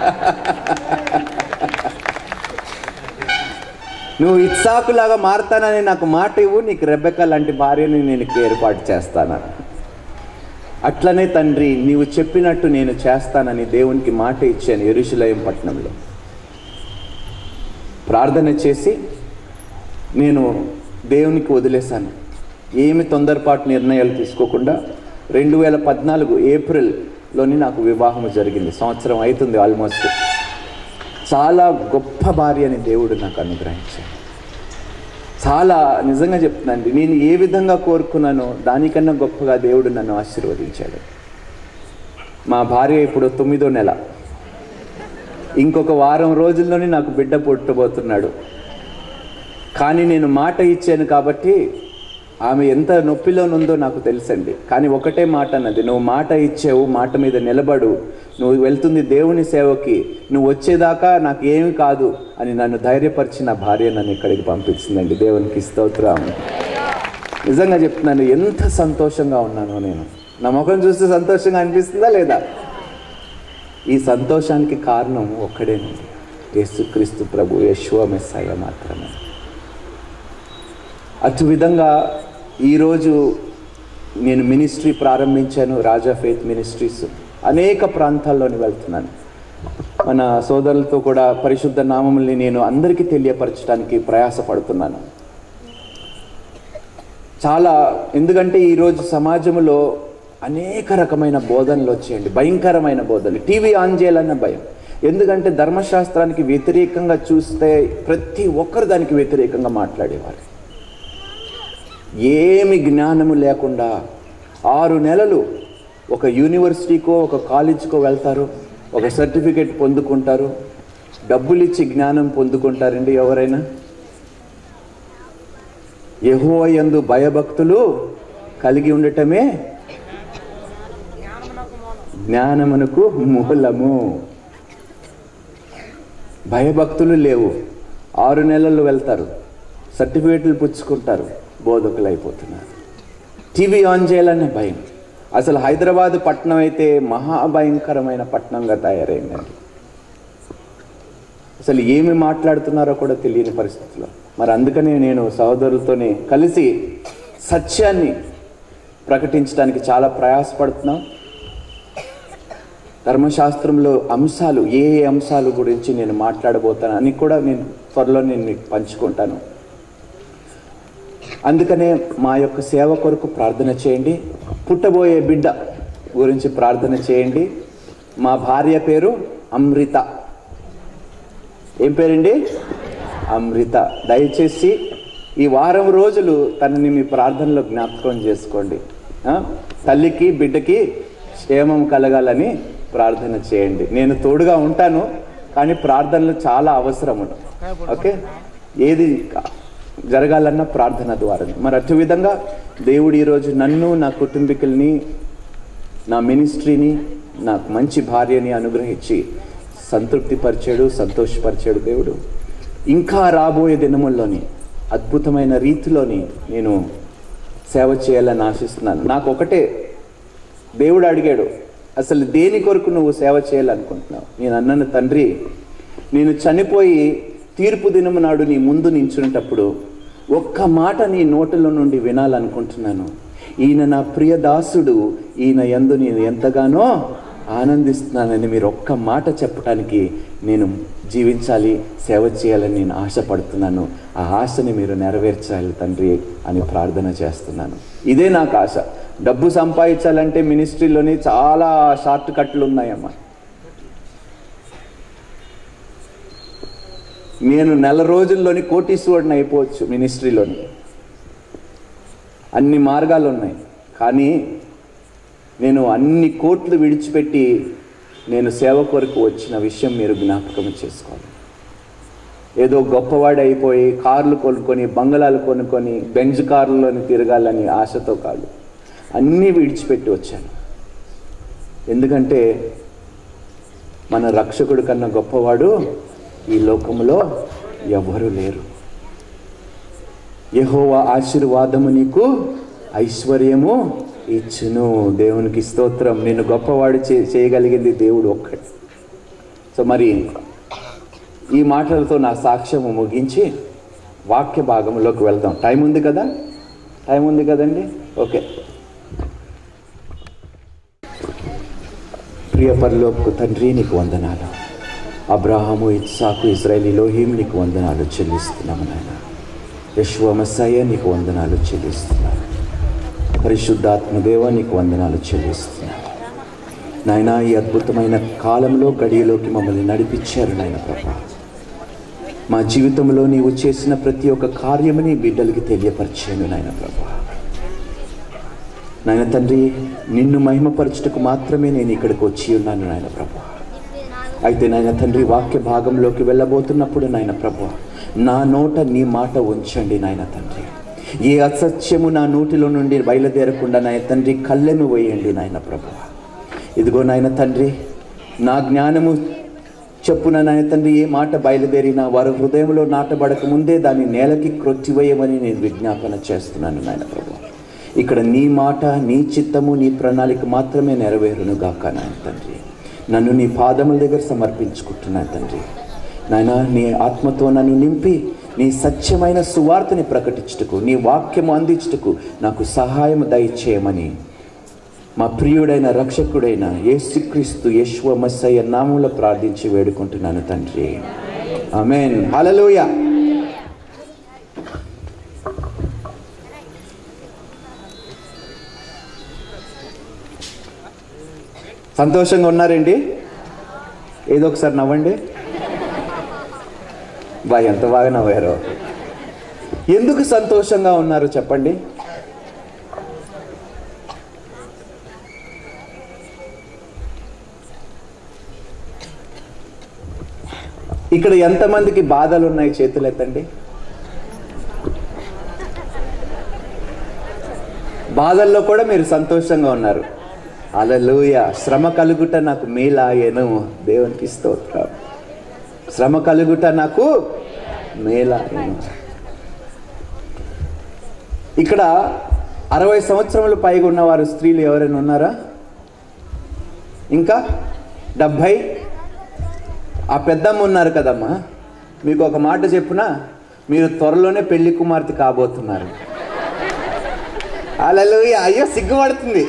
నువ్వు ఇత్సాకులాగా మారుతానని నాకు మాట ఇవ్వు నీకు రెబ్బెక్క లాంటి భార్యని నేను ఏర్పాటు చేస్తానని అట్లనే తండ్రి నీవు చెప్పినట్టు నేను చేస్తానని దేవునికి మాట ఇచ్చాను ఎరుషులయం పట్టణంలో ప్రార్థన చేసి నేను దేవునికి వదిలేశాను ఏమి తొందరపాటు నిర్ణయాలు తీసుకోకుండా రెండు వేల పద్నాలుగు ఏప్రిల్లోని నాకు వివాహం జరిగింది సంవత్సరం అవుతుంది ఆల్మోస్ట్ చాలా గొప్ప భార్యని దేవుడు నాకు అనుగ్రహించాడు చాలా నిజంగా చెప్తున్నానండి నేను ఏ విధంగా కోరుకున్నానో దానికన్నా గొప్పగా దేవుడు నన్ను ఆశీర్వదించాడు మా భార్య ఇప్పుడు తొమ్మిదో నెల ఇంకొక వారం రోజుల్లోనే నాకు బిడ్డ పుట్టబోతున్నాడు కానీ నేను మాట ఇచ్చాను కాబట్టి ఆమె ఎంత నొప్పిలోనుందో నాకు తెలుసండి కానీ ఒకటే మాట అన్నది నువ్వు మాట ఇచ్చావు మాట మీద నిలబడు నువ్వు వెళ్తుంది దేవుని సేవకి నువ్వు వచ్చేదాకా నాకు ఏమి కాదు అని నన్ను ధైర్యపరిచిన భార్య నన్ను ఇక్కడికి పంపించిందండి దేవునికి స్తోత్రం నిజంగా చెప్తున్నాను ఎంత సంతోషంగా ఉన్నానో నేను నా ముఖం చూస్తే సంతోషంగా అనిపిస్తుందా లేదా ఈ సంతోషానికి కారణం ఒక్కడేనండి యేసుక్రీస్తు ప్రభు యశ్వ మెస్సయ్య మాత్రమే అటు విధంగా ఈరోజు నేను మినిస్ట్రీ ప్రారంభించాను రాజా ఫేత్ మినిస్ట్రీస్ అనేక ప్రాంతాల్లోని వెళ్తున్నాను మన సోదరులతో కూడా పరిశుద్ధ నామముల్ని నేను అందరికీ తెలియపరచడానికి ప్రయాసపడుతున్నాను చాలా ఎందుకంటే ఈరోజు సమాజంలో అనేక రకమైన బోధనలు వచ్చాయండి భయంకరమైన బోధనలు టీవీ ఆన్ చేయాలన్న భయం ఎందుకంటే ధర్మశాస్త్రానికి వ్యతిరేకంగా చూస్తే ప్రతి ఒక్కరు దానికి వ్యతిరేకంగా మాట్లాడేవారు ఏమి జ్ఞానము లేకుండా ఆరు నెలలు ఒక యూనివర్సిటీకో ఒక కాలేజీకో వెళ్తారు ఒక సర్టిఫికేట్ పొందుకుంటారు డబ్బులు ఇచ్చి జ్ఞానం పొందుకుంటారండి ఎవరైనా యెహోవా యందు భయభక్తులు కలిగి ఉండటమే జ్ఞానమునకు మూలము భయభక్తులు లేవు ఆరు నెలలు వెళ్తారు సర్టిఫికేట్లు పుచ్చుకుంటారు బోధకులు అయిపోతున్నారు టీవీ ఆన్ చేయాలనే భయం అసలు హైదరాబాద్ పట్టణం అయితే మహాభయంకరమైన పట్టణంగా తయారైందండి అసలు ఏమి మాట్లాడుతున్నారో కూడా తెలియని పరిస్థితిలో మరి అందుకనే నేను సహోదరులతోనే కలిసి సత్యాన్ని ప్రకటించడానికి చాలా ప్రయాసపడుతున్నాం ధర్మశాస్త్రంలో అంశాలు ఏ ఏ అంశాల గురించి నేను మాట్లాడబోతాను అని కూడా నేను త్వరలో నేను మీకు పంచుకుంటాను అందుకనే మా యొక్క సేవ కొరకు ప్రార్థన చేయండి పుట్టబోయే బిడ్డ గురించి ప్రార్థన చేయండి మా భార్య పేరు అమృత ఏం పేరండి అమృత దయచేసి ఈ వారం రోజులు తనని మీ ప్రార్థనలో జ్ఞాపకం చేసుకోండి ఆ? తల్లికి బిడ్డకి క్షేమం కలగాలని ప్రార్థన చేయండి నేను తోడుగా ఉంటాను కానీ ప్రార్థనలు చాలా అవసరము ఓకే ఏది కా- జరగాలన్న ప్రార్థన ద్వారా మరి అటు విధంగా దేవుడు ఈరోజు నన్ను నా కుటుంబీకుల్ని నా మినిస్ట్రీని నాకు మంచి భార్యని అనుగ్రహించి సంతృప్తిపరిచాడు సంతోషపరిచాడు దేవుడు ఇంకా రాబోయే దినముల్లోని అద్భుతమైన రీతిలోని నేను సేవ చేయాలని ఆశిస్తున్నాను నాకు ఒకటే దేవుడు అడిగాడు అసలు దేని కొరకు నువ్వు సేవ చేయాలనుకుంటున్నావు నేను అన్నాను తండ్రి నేను చనిపోయి తీర్పు దినము నాడు నీ ముందు నించునేటప్పుడు ఒక్క మాట నీ నోటిలో నుండి వినాలనుకుంటున్నాను ఈయన నా ప్రియ దాసుడు ఈయన యందు నేను ఎంతగానో ఆనందిస్తున్నానని మీరు ఒక్క మాట చెప్పడానికి నేను జీవించాలి సేవ చేయాలని నేను ఆశపడుతున్నాను ఆ ఆశని మీరు నెరవేర్చాలి తండ్రి అని ప్రార్థన చేస్తున్నాను ఇదే నాకు ఆశ డబ్బు సంపాదించాలంటే మినిస్ట్రీలోని చాలా షార్ట్ కట్లు ఉన్నాయమ్మా నేను నెల రోజుల్లోని కోటీశ్వరుడిని అయిపోవచ్చు మినిస్ట్రీలోని అన్ని మార్గాలు ఉన్నాయి కానీ నేను అన్ని కోట్లు విడిచిపెట్టి నేను సేవ కొరకు వచ్చిన విషయం మీరు జ్ఞాపకం చేసుకోవాలి ఏదో గొప్పవాడు అయిపోయి కార్లు కొనుక్కొని బంగళాలు కొనుక్కొని బెంజ్ కార్లలోని తిరగాలని ఆశతో కాదు అన్నీ విడిచిపెట్టి వచ్చాను ఎందుకంటే మన రక్షకుడు కన్నా గొప్పవాడు ఈ లోకంలో ఎవరు లేరు యెహోవా ఆశీర్వాదము నీకు ఐశ్వర్యము ఇచ్చును దేవునికి స్తోత్రం నేను గొప్పవాడు చే చేయగలిగింది దేవుడు ఒక్కటి సో మరి ఈ మాటలతో నా సాక్ష్యము ముగించి వాక్య భాగంలోకి వెళ్దాం టైం ఉంది కదా టైం ఉంది కదండి ఓకే ప్రియ పరలోకు తండ్రి నీకు వందనాలు అబ్రాహాము ఇత్సాకు ఇజ్రాయేలీ లోహిం నీకు వందనాలు చెల్లిస్తున్నాము నాయన యశ్వ మస్సాయ నీకు వందనాలు చెల్లిస్తున్నాను పరిశుద్ధాత్మ దేవ నీకు వందనాలు చెల్లిస్తున్నాను నాయన ఈ అద్భుతమైన కాలంలో గడియలోకి మమ్మల్ని నడిపించారు నాయన ప్రభా మా జీవితంలో నీవు చేసిన ప్రతి ఒక్క కార్యముని బిడ్డలకి తెలియపరిచాను నాయన ప్రభా నాయన తండ్రి నిన్ను మహిమపరచుటకు మాత్రమే నేను ఇక్కడికి వచ్చి ఉన్నాను నాయన ప్రభా అయితే నాయన తండ్రి వాక్య భాగంలోకి వెళ్ళబోతున్నప్పుడు నాయన ప్రభు నా నోట నీ మాట ఉంచండి నాయన తండ్రి ఏ అసత్యము నా నోటిలో నుండి బయలుదేరకుండా నాయన తండ్రి కళ్ళెను వేయండి నాయన ప్రభు ఇదిగో నాయన తండ్రి నా జ్ఞానము చెప్పున నాయన తండ్రి ఏ మాట బయలుదేరినా వారి హృదయంలో నాటబడక ముందే దాన్ని నేలకి క్రొట్టివేయమని నేను విజ్ఞాపన చేస్తున్నాను నాయన ప్రభు ఇక్కడ నీ మాట నీ చిత్తము నీ ప్రణాళిక మాత్రమే నెరవేరును గాక నాయన తండ్రి నన్ను నీ పాదముల దగ్గర సమర్పించుకుంటున్నాను తండ్రి నాయన నీ ఆత్మతో నన్ను నింపి నీ సత్యమైన సువార్తని ప్రకటించుటకు నీ వాక్యము అందించుటకు నాకు సహాయం దయచేయమని మా ప్రియుడైన రక్షకుడైన యేసుక్రీస్తు యశ్వ మస్సయ్య నామంలో ప్రార్థించి వేడుకుంటున్నాను తండ్రి ఆమెన్ హల్లెలూయా సంతోషంగా ఉన్నారండి ఏదో ఒకసారి నవ్వండి బా ఎంత బాగా నవ్వారో ఎందుకు సంతోషంగా ఉన్నారు చెప్పండి ఇక్కడ ఎంతమందికి బాధలు ఉన్నాయి చేతులు ఎత్తండి బాధల్లో కూడా మీరు సంతోషంగా ఉన్నారు అలలుయ శ్రమ కలుగుట నాకు మేలాయను దేవునికి స్తోత్రం శ్రమ కలుగుట నాకు మేలాయను ఇక్కడ అరవై సంవత్సరములు పైగా ఉన్నవారు స్త్రీలు ఎవరైనా ఉన్నారా ఇంకా డెబ్భై ఆ పెద్దమ్మ ఉన్నారు కదమ్మా మీకు ఒక మాట చెప్పునా మీరు త్వరలోనే పెళ్లి కుమార్తె కాబోతున్నారు అలలు అయ్యో సిగ్గుపడుతుంది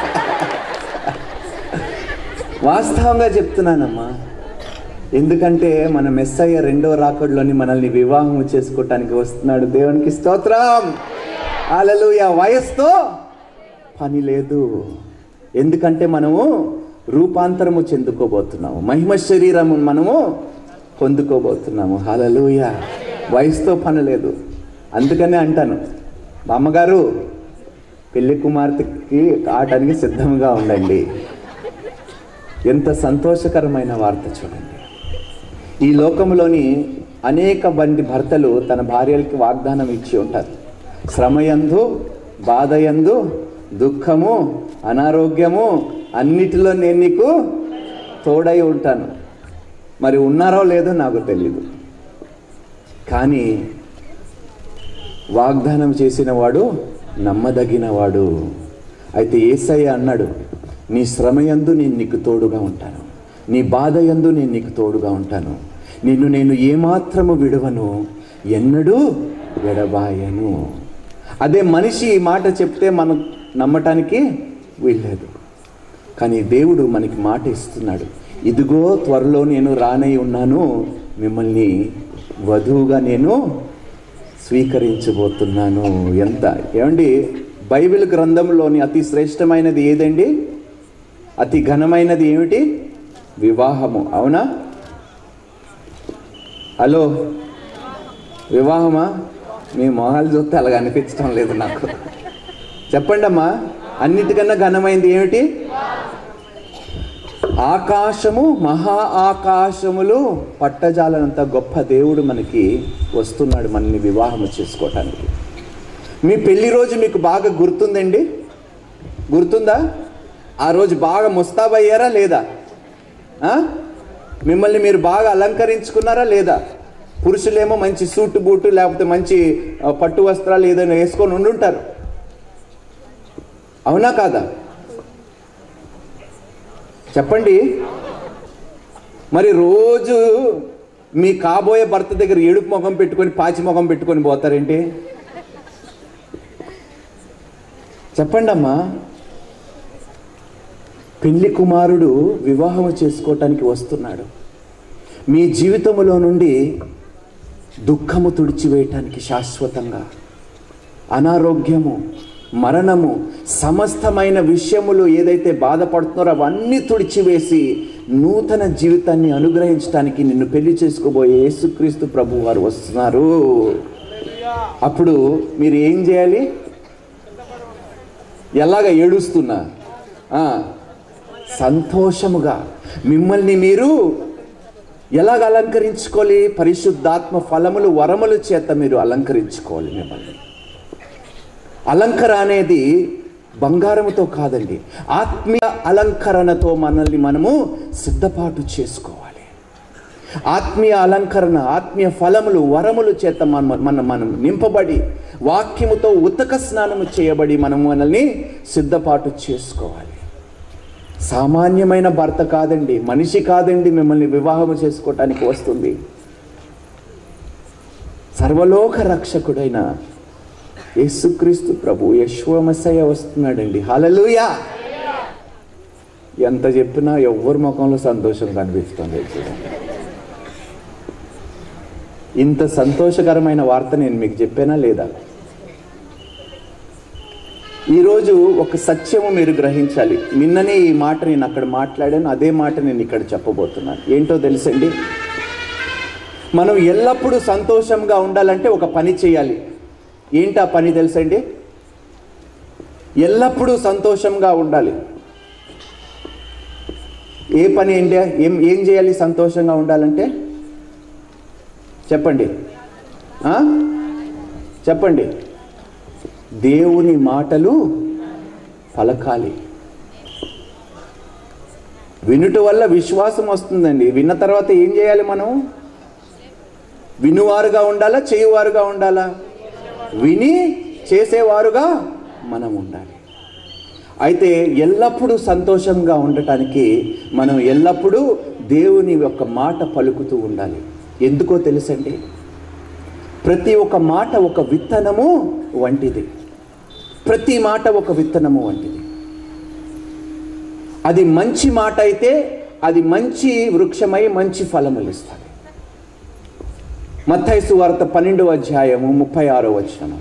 వాస్తవంగా చెప్తున్నానమ్మా ఎందుకంటే మన మెస్సయ్య రెండో రాకడలోని మనల్ని వివాహం చేసుకోవటానికి వస్తున్నాడు దేవునికి స్తోత్రం అలలుయ వయస్సుతో పని లేదు ఎందుకంటే మనము రూపాంతరము చెందుకోబోతున్నాము మహిమ శరీరము మనము పొందుకోబోతున్నాము హలలుయ వయసుతో పని లేదు అందుకనే అంటాను మా అమ్మగారు పెళ్లి కుమార్తెకి ఆటానికి సిద్ధంగా ఉండండి ఎంత సంతోషకరమైన వార్త చూడండి ఈ లోకంలోని అనేక మంది భర్తలు తన భార్యలకి వాగ్దానం ఇచ్చి ఉంటారు శ్రమయందు బాధయందు దుఃఖము అనారోగ్యము అన్నిటిలో నేను నీకు తోడై ఉంటాను మరి ఉన్నారో లేదో నాకు తెలియదు కానీ వాగ్దానం చేసిన వాడు నమ్మదగినవాడు అయితే ఏసయ్య అన్నాడు నీ శ్రమయందు నేను నీకు తోడుగా ఉంటాను నీ బాధ యందు నేను నీకు తోడుగా ఉంటాను నిన్ను నేను ఏమాత్రము విడవను ఎన్నడూ విడబాయను అదే మనిషి ఈ మాట చెప్తే మనం నమ్మటానికి వీల్లేదు కానీ దేవుడు మనకి మాట ఇస్తున్నాడు ఇదిగో త్వరలో నేను రానై ఉన్నాను మిమ్మల్ని వధువుగా నేను స్వీకరించబోతున్నాను ఎంత ఏమండి బైబిల్ గ్రంథంలోని అతి శ్రేష్టమైనది ఏదండి అతి ఘనమైనది ఏమిటి వివాహము అవునా హలో వివాహమా మీ మొహాలు చూస్తే అలాగ అనిపించడం లేదు నాకు చెప్పండి అమ్మా అన్నిటికన్నా ఘనమైంది ఏమిటి ఆకాశము మహా ఆకాశములు పట్టజాలనంత గొప్ప దేవుడు మనకి వస్తున్నాడు మనల్ని వివాహం చేసుకోవటానికి మీ పెళ్లి రోజు మీకు బాగా గుర్తుందండి గుర్తుందా ఆ రోజు బాగా ముస్తాబయ్యారా లేదా ఆ? మిమ్మల్ని మీరు బాగా అలంకరించుకున్నారా లేదా పురుషులేమో మంచి సూటు బూటు లేకపోతే మంచి ఆ, పట్టు వస్త్రాలు ఏదైనా వేసుకొని ఉండుంటారు అవునా కాదా చెప్పండి మరి రోజు మీ కాబోయే భర్త దగ్గర ఏడుపు ముఖం పెట్టుకొని పాచి ముఖం పెట్టుకొని పోతారేంటి చెప్పండి అమ్మా పెళ్లి కుమారుడు వివాహం చేసుకోవటానికి వస్తున్నాడు మీ జీవితములో నుండి దుఃఖము తుడిచివేయటానికి శాశ్వతంగా అనారోగ్యము మరణము సమస్తమైన విషయములు ఏదైతే బాధపడుతున్నారో అవన్నీ తుడిచివేసి నూతన జీవితాన్ని అనుగ్రహించడానికి నిన్ను పెళ్లి చేసుకోబోయే యేసుక్రీస్తు ప్రభు వారు వస్తున్నారు అప్పుడు మీరు ఏం చేయాలి ఎలాగ ఏడుస్తున్నా ఆ, సంతోషముగా మిమ్మల్ని మీరు ఎలాగ అలంకరించుకోవాలి పరిశుద్ధాత్మ ఫలములు వరముల చేత మీరు అలంకరించుకోవాలి మిమ్మల్ని అలంకర అనేది బంగారముతో కాదండి ఆత్మీయ అలంకరణతో మనల్ని మనము సిద్ధపాటు చేసుకోవాలి ఆత్మీయ అలంకరణ ఆత్మీయ ఫలములు వరములు చేత మనం మనం మనం నింపబడి వాక్యముతో ఉతక స్నానము చేయబడి మనం మనల్ని సిద్ధపాటు చేసుకోవాలి సామాన్యమైన భర్త కాదండి మనిషి కాదండి మిమ్మల్ని వివాహం చేసుకోవటానికి వస్తుంది సర్వలోక రక్షకుడైన యేసుక్రీస్తు ప్రభు యశ్వమసయ వస్తున్నాడండి హలలుయా ఎంత చెప్పినా ఎవ్వరి ముఖంలో సంతోషం కనిపిస్తుంది చూడండి ఇంత సంతోషకరమైన వార్త నేను మీకు చెప్పానా లేదా ఈరోజు ఒక సత్యము మీరు గ్రహించాలి నిన్ననే ఈ మాట నేను అక్కడ మాట్లాడాను అదే మాట నేను ఇక్కడ చెప్పబోతున్నాను ఏంటో తెలుసండి మనం ఎల్లప్పుడూ సంతోషంగా ఉండాలంటే ఒక పని చేయాలి ఏంటి ఆ పని తెలుసండి ఎల్లప్పుడూ సంతోషంగా ఉండాలి ఏ పని ఏంటి ఏం ఏం చేయాలి సంతోషంగా ఉండాలంటే చెప్పండి ఆ? చెప్పండి దేవుని మాటలు పలకాలి వినుట వల్ల విశ్వాసం వస్తుందండి విన్న తర్వాత ఏం చేయాలి మనం వినువారుగా ఉండాలా చేయువారుగా ఉండాలా విని చేసేవారుగా మనం ఉండాలి అయితే ఎల్లప్పుడూ సంతోషంగా ఉండటానికి మనం ఎల్లప్పుడూ దేవుని యొక్క మాట పలుకుతూ ఉండాలి ఎందుకో తెలుసండి ప్రతి ఒక్క మాట ఒక విత్తనము వంటిది ప్రతి మాట ఒక విత్తనము వంటిది అది మంచి మాట అయితే అది మంచి వృక్షమై మంచి ఫలములు ఇస్తుంది మత్తైసు వార్త పన్నెండవ అధ్యాయము ముప్పై ఆరో వచనము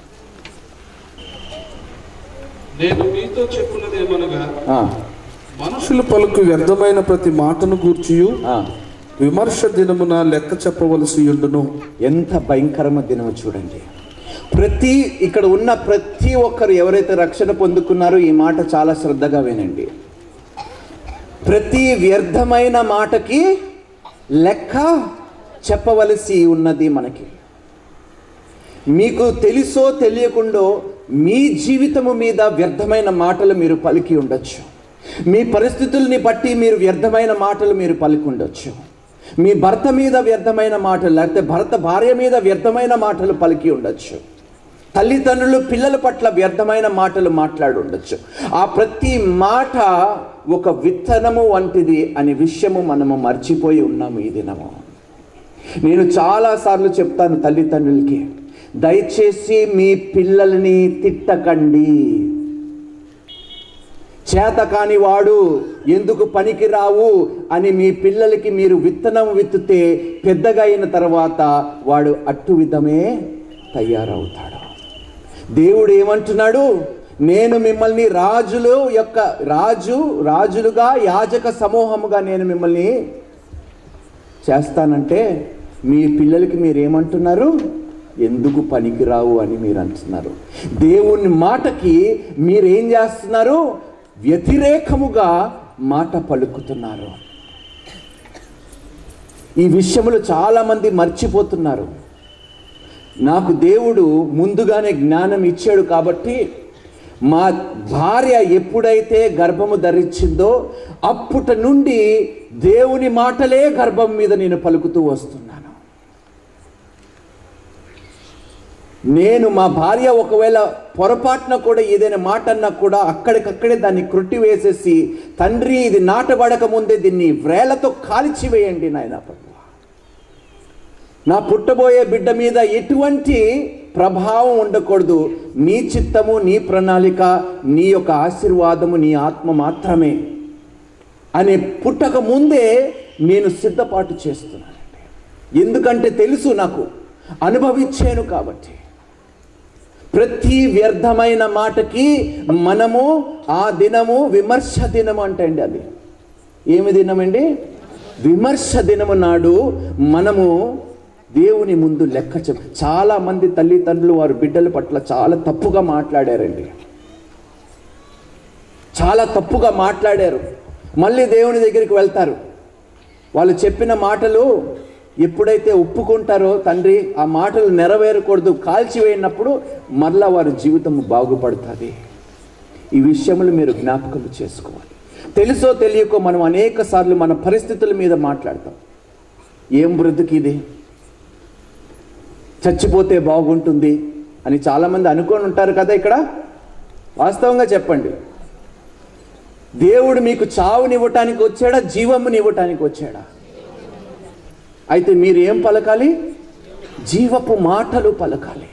నేను మీతో చెప్పున్నదేమనగా ఆ, మనుషులు పలుకు వ్యర్థమైన ప్రతి మాటను గూర్చియు ఆ. విమర్శ దినమున లెక్క చెప్పవలసి ఉండును ఎంత భయంకరమ దినమో చూడండి ప్రతి ఇక్కడ ఉన్న ప్రతి ఒక్కరు ఎవరైతే రక్షణ పొందుకున్నారో ఈ మాట చాలా శ్రద్ధగా వినండి ప్రతి వ్యర్థమైన మాటకి లెక్క చెప్పవలసి ఉన్నది మనకి మీకు తెలుసో తెలియకుండో మీ జీవితము మీద వ్యర్థమైన మాటలు మీరు పలికి ఉండొచ్చు మీ పరిస్థితుల్ని బట్టి మీరు వ్యర్థమైన మాటలు మీరు పలికి ఉండొచ్చు మీ భర్త మీద వ్యర్థమైన మాటలు లేకపోతే భర్త భార్య మీద వ్యర్థమైన మాటలు పలికి ఉండొచ్చు తల్లిదండ్రులు పిల్లల పట్ల వ్యర్థమైన మాటలు మాట్లాడి ఉండొచ్చు ఆ ప్రతి మాట ఒక విత్తనము వంటిది అనే విషయము మనము మర్చిపోయి ఉన్నాము ఈ దినము నేను చాలాసార్లు చెప్తాను తల్లిదండ్రులకి దయచేసి మీ పిల్లల్ని తిట్టకండి చేత కాని వాడు ఎందుకు పనికి రావు అని మీ పిల్లలకి మీరు విత్తనం విత్తితే పెద్దగా అయిన తర్వాత వాడు అట్టు విధమే తయారవుతాడు దేవుడు ఏమంటున్నాడు నేను మిమ్మల్ని రాజులు యొక్క రాజు రాజులుగా యాజక సమూహముగా నేను మిమ్మల్ని చేస్తానంటే మీ పిల్లలకి మీరు ఏమంటున్నారు ఎందుకు పనికిరావు అని మీరు అంటున్నారు దేవుని మాటకి మీరేం చేస్తున్నారు వ్యతిరేకముగా మాట పలుకుతున్నారు ఈ విషయములు చాలామంది మర్చిపోతున్నారు నాకు దేవుడు ముందుగానే జ్ఞానం ఇచ్చాడు కాబట్టి మా భార్య ఎప్పుడైతే గర్భము ధరించిందో అప్పుట నుండి దేవుని మాటలే గర్భం మీద నేను పలుకుతూ వస్తున్నాను నేను మా భార్య ఒకవేళ పొరపాటున కూడా ఏదైనా మాట అన్నా కూడా అక్కడికక్కడే దాన్ని క్రొట్టి వేసేసి తండ్రి ఇది నాటబడక ముందే దీన్ని వ్రేలతో కాల్చివేయండి నాయన ప్రభు నా పుట్టబోయే బిడ్డ మీద ఎటువంటి ప్రభావం ఉండకూడదు నీ చిత్తము నీ ప్రణాళిక నీ యొక్క ఆశీర్వాదము నీ ఆత్మ మాత్రమే అనే పుట్టక ముందే నేను సిద్ధపాటు చేస్తున్నానండి ఎందుకంటే తెలుసు నాకు అనుభవించాను కాబట్టి ప్రతి వ్యర్థమైన మాటకి మనము ఆ దినము విమర్శ దినము అంటండి అది ఏమి దినమండి విమర్శ దినము నాడు మనము దేవుని ముందు లెక్క చెప్ చాలా మంది తల్లిదండ్రులు వారి బిడ్డల పట్ల చాలా తప్పుగా మాట్లాడారండి చాలా తప్పుగా మాట్లాడారు మళ్ళీ దేవుని దగ్గరికి వెళ్తారు వాళ్ళు చెప్పిన మాటలు ఎప్పుడైతే ఒప్పుకుంటారో తండ్రి ఆ మాటలు నెరవేరకూడదు కాల్చివేయినప్పుడు మరలా వారి జీవితం బాగుపడుతుంది ఈ విషయములు మీరు జ్ఞాపకం చేసుకోవాలి తెలుసో తెలియకో మనం అనేక సార్లు మన పరిస్థితుల మీద మాట్లాడతాం ఏం బ్రతుకిది చచ్చిపోతే బాగుంటుంది అని చాలామంది అనుకొని ఉంటారు కదా ఇక్కడ వాస్తవంగా చెప్పండి దేవుడు మీకు చావునివ్వటానికి వచ్చాడా జీవమునివ్వటానికి వచ్చాడా అయితే మీరు ఏం పలకాలి జీవపు మాటలు పలకాలి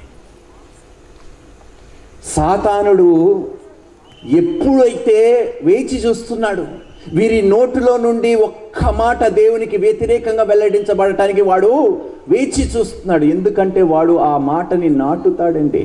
సాతానుడు ఎప్పుడైతే వేచి చూస్తున్నాడు వీరి నోటిలో నుండి ఒక్క మాట దేవునికి వ్యతిరేకంగా వెల్లడించబడటానికి వాడు వేచి చూస్తున్నాడు ఎందుకంటే వాడు ఆ మాటని నాటుతాడండి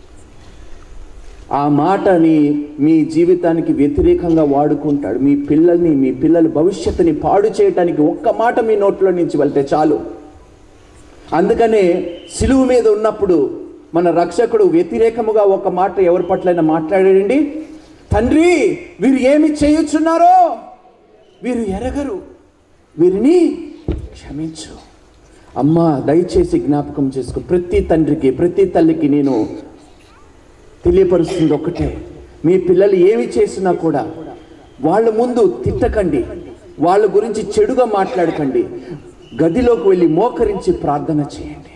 ఆ మాటని మీ జీవితానికి వ్యతిరేకంగా వాడుకుంటాడు మీ పిల్లల్ని మీ పిల్లల భవిష్యత్తుని పాడు చేయటానికి ఒక్క మాట మీ నోట్లో నుంచి వెళ్తే చాలు అందుకనే సిలువు మీద ఉన్నప్పుడు మన రక్షకుడు వ్యతిరేకముగా ఒక మాట ఎవరి పట్లైనా మాట్లాడాడండి తండ్రి వీరు ఏమి చేయుచున్నారో వీరు ఎరగరు వీరిని క్షమించు అమ్మ దయచేసి జ్ఞాపకం చేసుకో ప్రతి తండ్రికి ప్రతి తల్లికి నేను తెలియపరుస్తుంది ఒకటే మీ పిల్లలు ఏమి చేసినా కూడా వాళ్ళ ముందు తిట్టకండి వాళ్ళ గురించి చెడుగా మాట్లాడకండి గదిలోకి వెళ్ళి మోకరించి ప్రార్థన చేయండి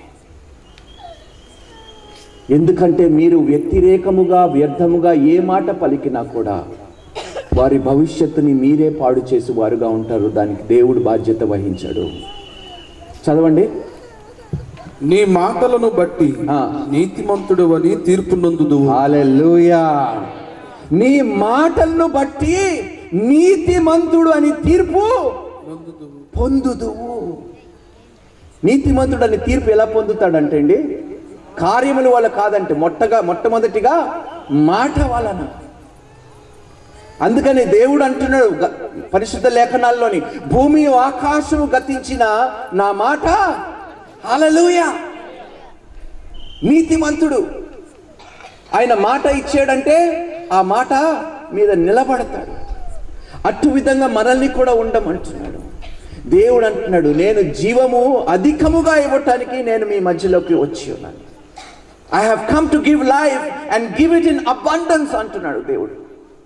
ఎందుకంటే మీరు వ్యతిరేకముగా వ్యర్థముగా ఏ మాట పలికినా కూడా వారి భవిష్యత్తుని మీరే పాడు చేసి వారుగా ఉంటారు దానికి దేవుడు బాధ్యత వహించాడు చదవండి నీ మాటలను బట్టి ఆ. నీతిమంతుడు అని తీర్పు నందుదు హల్లెలూయా నీ మాటలను బట్టి నీతిమంతుడు అని తీర్పు పొందుదువు నీతిమంతుడు అని తీర్పు ఎలా పొందుతాడంటే అండి కార్యముల వల్ల కాదంటే మొట్టగా మొట్టమొదటిగా మాట వలన అందుకని దేవుడు అంటున్నాడు గ- పరిశుద్ధ లేఖనాల్లోని భూమి ఆకాశము గతించిన నా మాట హల్లెలూయా నీతిమంతుడు ఆయన మాట ఇచ్చాడంటే ఆ మాట మీద నిలబడతాడు అటు విధంగా మనల్ని కూడా ఉండమంటున్నాడు దేవుడు అంటున్నాడు నేను జీవము అధికముగా ఇవ్వటానికి నేను మీ మధ్యలోకి వచ్చి ఉన్నాను I have come to give life and give it in abundance అంటున్నాడు దేవుడు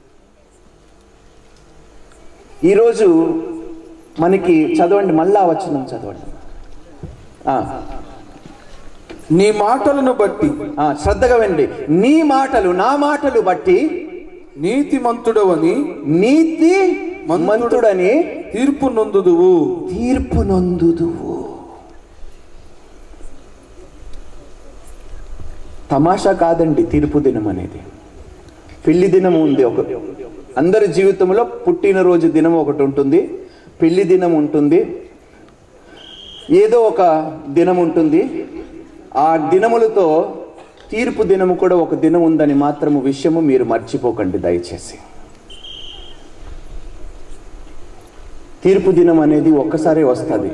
ఈరోజు మనకి చదవండి మళ్ళా వచ్చిన చదవండి ఆ, నీ మాటలను బట్టి ఆ, శ్రద్ధగా వినండి నీ మాటలు నా మాటలు బట్టి నీతిమంతుడు అని నీతి మంతుడని తీర్పు నొందుదువు తీర్పు నొందుదువు తమాషా కాదండి తీర్పు దినం అనేది పెళ్లి దినం ఉంది ఒక అందరి జీవితంలో పుట్టినరోజు దినం ఒకటి ఉంటుంది పెళ్లి దినం ఉంటుంది ఏదో ఒక దినం ఉంటుంది ఆ దినములతో తీర్పు దినము కూడా ఒక దినం ఉందని మాత్రము విషయము మీరు మర్చిపోకండి దయచేసి తీర్పు దినం అనేది ఒక్కసారే వస్తుంది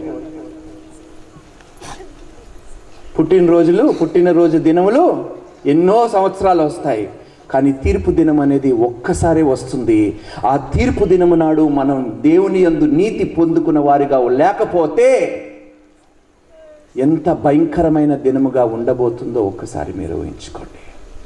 పుట్టినరోజులు పుట్టినరోజు దినములు ఎన్నో సంవత్సరాలు వస్తాయి కానీ తీర్పు దినం అనేది ఒక్కసారే వస్తుంది ఆ తీర్పు దినము నాడు మనం దేవుని యందు నీతి పొందుకున్న వారిగా లేకపోతే ఎంత భయంకరమైన దినముగా ఉండబోతుందో ఒక్కసారి మీరు ఊహించుకోండి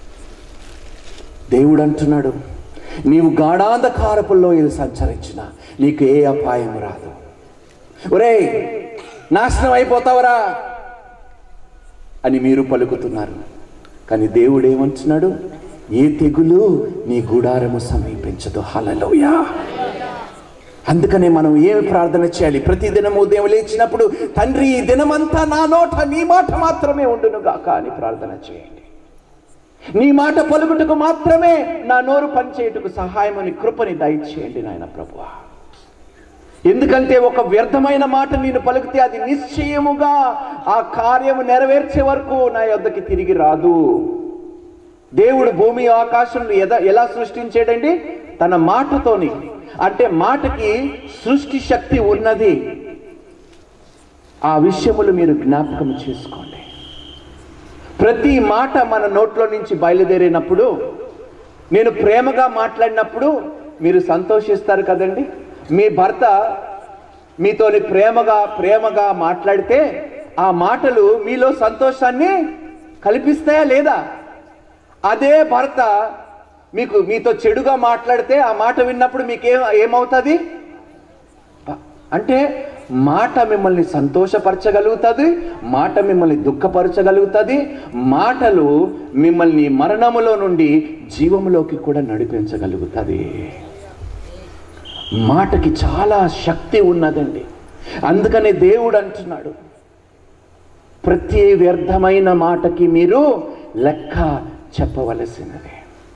దేవుడు అంటున్నాడు నీవు గాఢాంధకారపుల్లో ఇది సంచరించిన నీకు ఏ అపాయం రాదు ఒరేయ్ నాశనం అయిపోతావరా అని మీరు పలుకుతున్నారు కానీ దేవుడు ఏమంటున్నాడు ఏ తెగులు నీ గుడారము సమీపించదు హలలోయా అందుకనే మనం ఏమి ప్రార్థన చేయాలి ప్రతి దినం ఉదయం లేచినప్పుడు తండ్రి ఈ దినమంతా నా నోట నీ మాట మాత్రమే ఉండును గాక అని ప్రార్థన చేయండి నీ మాట పలుకుటకు మాత్రమే నా నోరు పనిచేయుటకు సహాయమని కృపని దయచేయండి నాయన ప్రభువా ఎందుకంటే ఒక వ్యర్థమైన మాట నేను పలికితే అది నిశ్చయముగా ఆ కార్యము నెరవేర్చే వరకు నా యొద్దకి తిరిగి రాదు దేవుడు భూమి ఆకాశం ఎద- ఎలా సృష్టించాడండి తన మాటతోని అంటే మాటకి సృష్టి శక్తి ఉన్నది ఆ విషయములు మీరు జ్ఞాపకం చేసుకోండి ప్రతి మాట మన నోట్లో నుంచి బయలుదేరినప్పుడు నేను ప్రేమగా మాట్లాడినప్పుడు మీరు సంతోషిస్తారు కదండి మీ భర్త మీతోని ప్రేమగా ప్రేమగా మాట్లాడితే ఆ మాటలు మీలో సంతోషాన్ని కల్పిస్తాయా లేదా అదే భర్త మీకు మీతో చెడుగా మాట్లాడితే ఆ మాట విన్నప్పుడు మీకేం ఏమవుతుంది అంటే మాట మిమ్మల్ని సంతోషపరచగలుగుతుంది మాట మిమ్మల్ని దుఃఖపరచగలుగుతుంది మాటలు మిమ్మల్ని మరణములో నుండి జీవములోకి కూడా నడిపించగలుగుతుంది మాటకి చాలా శక్తి ఉన్నదండి అందుకనే దేవుడు అంటున్నాడు ప్రతి వ్యర్థమైన మాటకి మీరు లెక్క చెప్పవలసినదే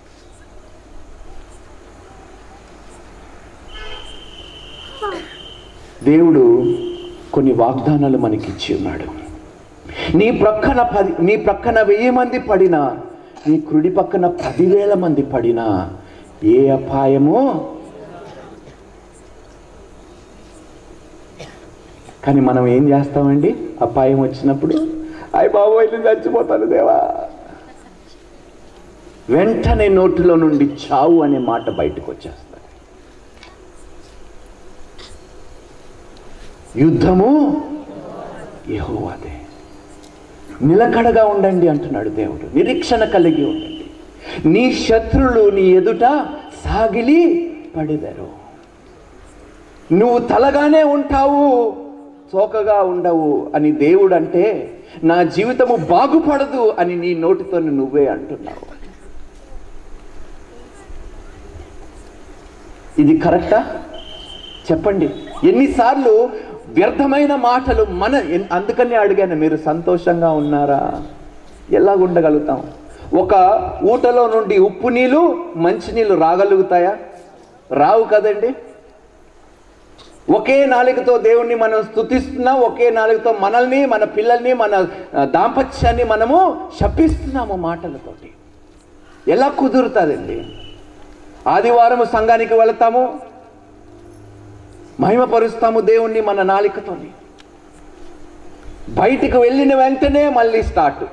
దేవుడు కొన్ని వాగ్దానాలు మనకి ఇచ్చి ఉన్నాడు నీ ప్రక్కన పది నీ ప్రక్కన వెయ్యి మంది పడినా నీ కుడి పక్కన పదివేల మంది పడినా ఏ అపాయమో కానీ మనం ఏం చేస్తామండి అపాయం వచ్చినప్పుడు అయ్య బాబోయ్ నేను చచ్చిపోతాను దేవా వెంటనే నోటిలో నుండి చావు అనే మాట బయటకు వచ్చేస్తుంది యుద్ధము యెహోవాదే నిలకడగా ఉండండి అంటున్నాడు దేవుడు నిరీక్షణ కలిగి ఉండండి నీ శత్రులు నీ ఎదుట సాగిలి పడిదరు నువ్వు తలగానే ఉంటావు చోకగా ఉండవు అని దేవుడు అంటే నా జీవితము బాగుపడదు అని నీ నోటితో నువ్వే అంటున్నావు ఇది కరెక్టా చెప్పండి ఎన్నిసార్లు వ్యర్థమైన మాటలు మన ఎన్- అందుకనే అడిగాను మీరు సంతోషంగా ఉన్నారా ఎలా ఉండగలుగుతాం ఒక ఊటలో నుండి ఉప్పు నీళ్ళు మంచినీళ్ళు రాగలుగుతాయా రావు కదండి ఒకే నాలుగుతో దేవుణ్ణి మనం స్తుతిస్తున్నాం ఒకే నాలుగుతో మనల్ని మన పిల్లల్ని మన ఆ, దాంపత్యాన్ని మనము శపిస్తున్నాము మాటలతోటి ఎలా కుదురుతుందండి ఆదివారం సంఘానికి వెళతాము మహిమపరుస్తాము దేవుణ్ణి మన నాలికతోని బయటికి వెళ్ళిన వెంటనే మళ్ళీ స్టార్ట్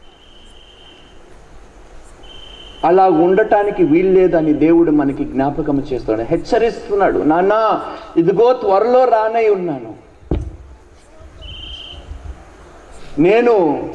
అలా ఉండటానికి వీల్లేదని దేవుడు మనకి జ్ఞాపకం చేస్తున్నాడు హెచ్చరిస్తున్నాడు నాన్న ఇదిగో త్వరలో రానై ఉన్నాను నేను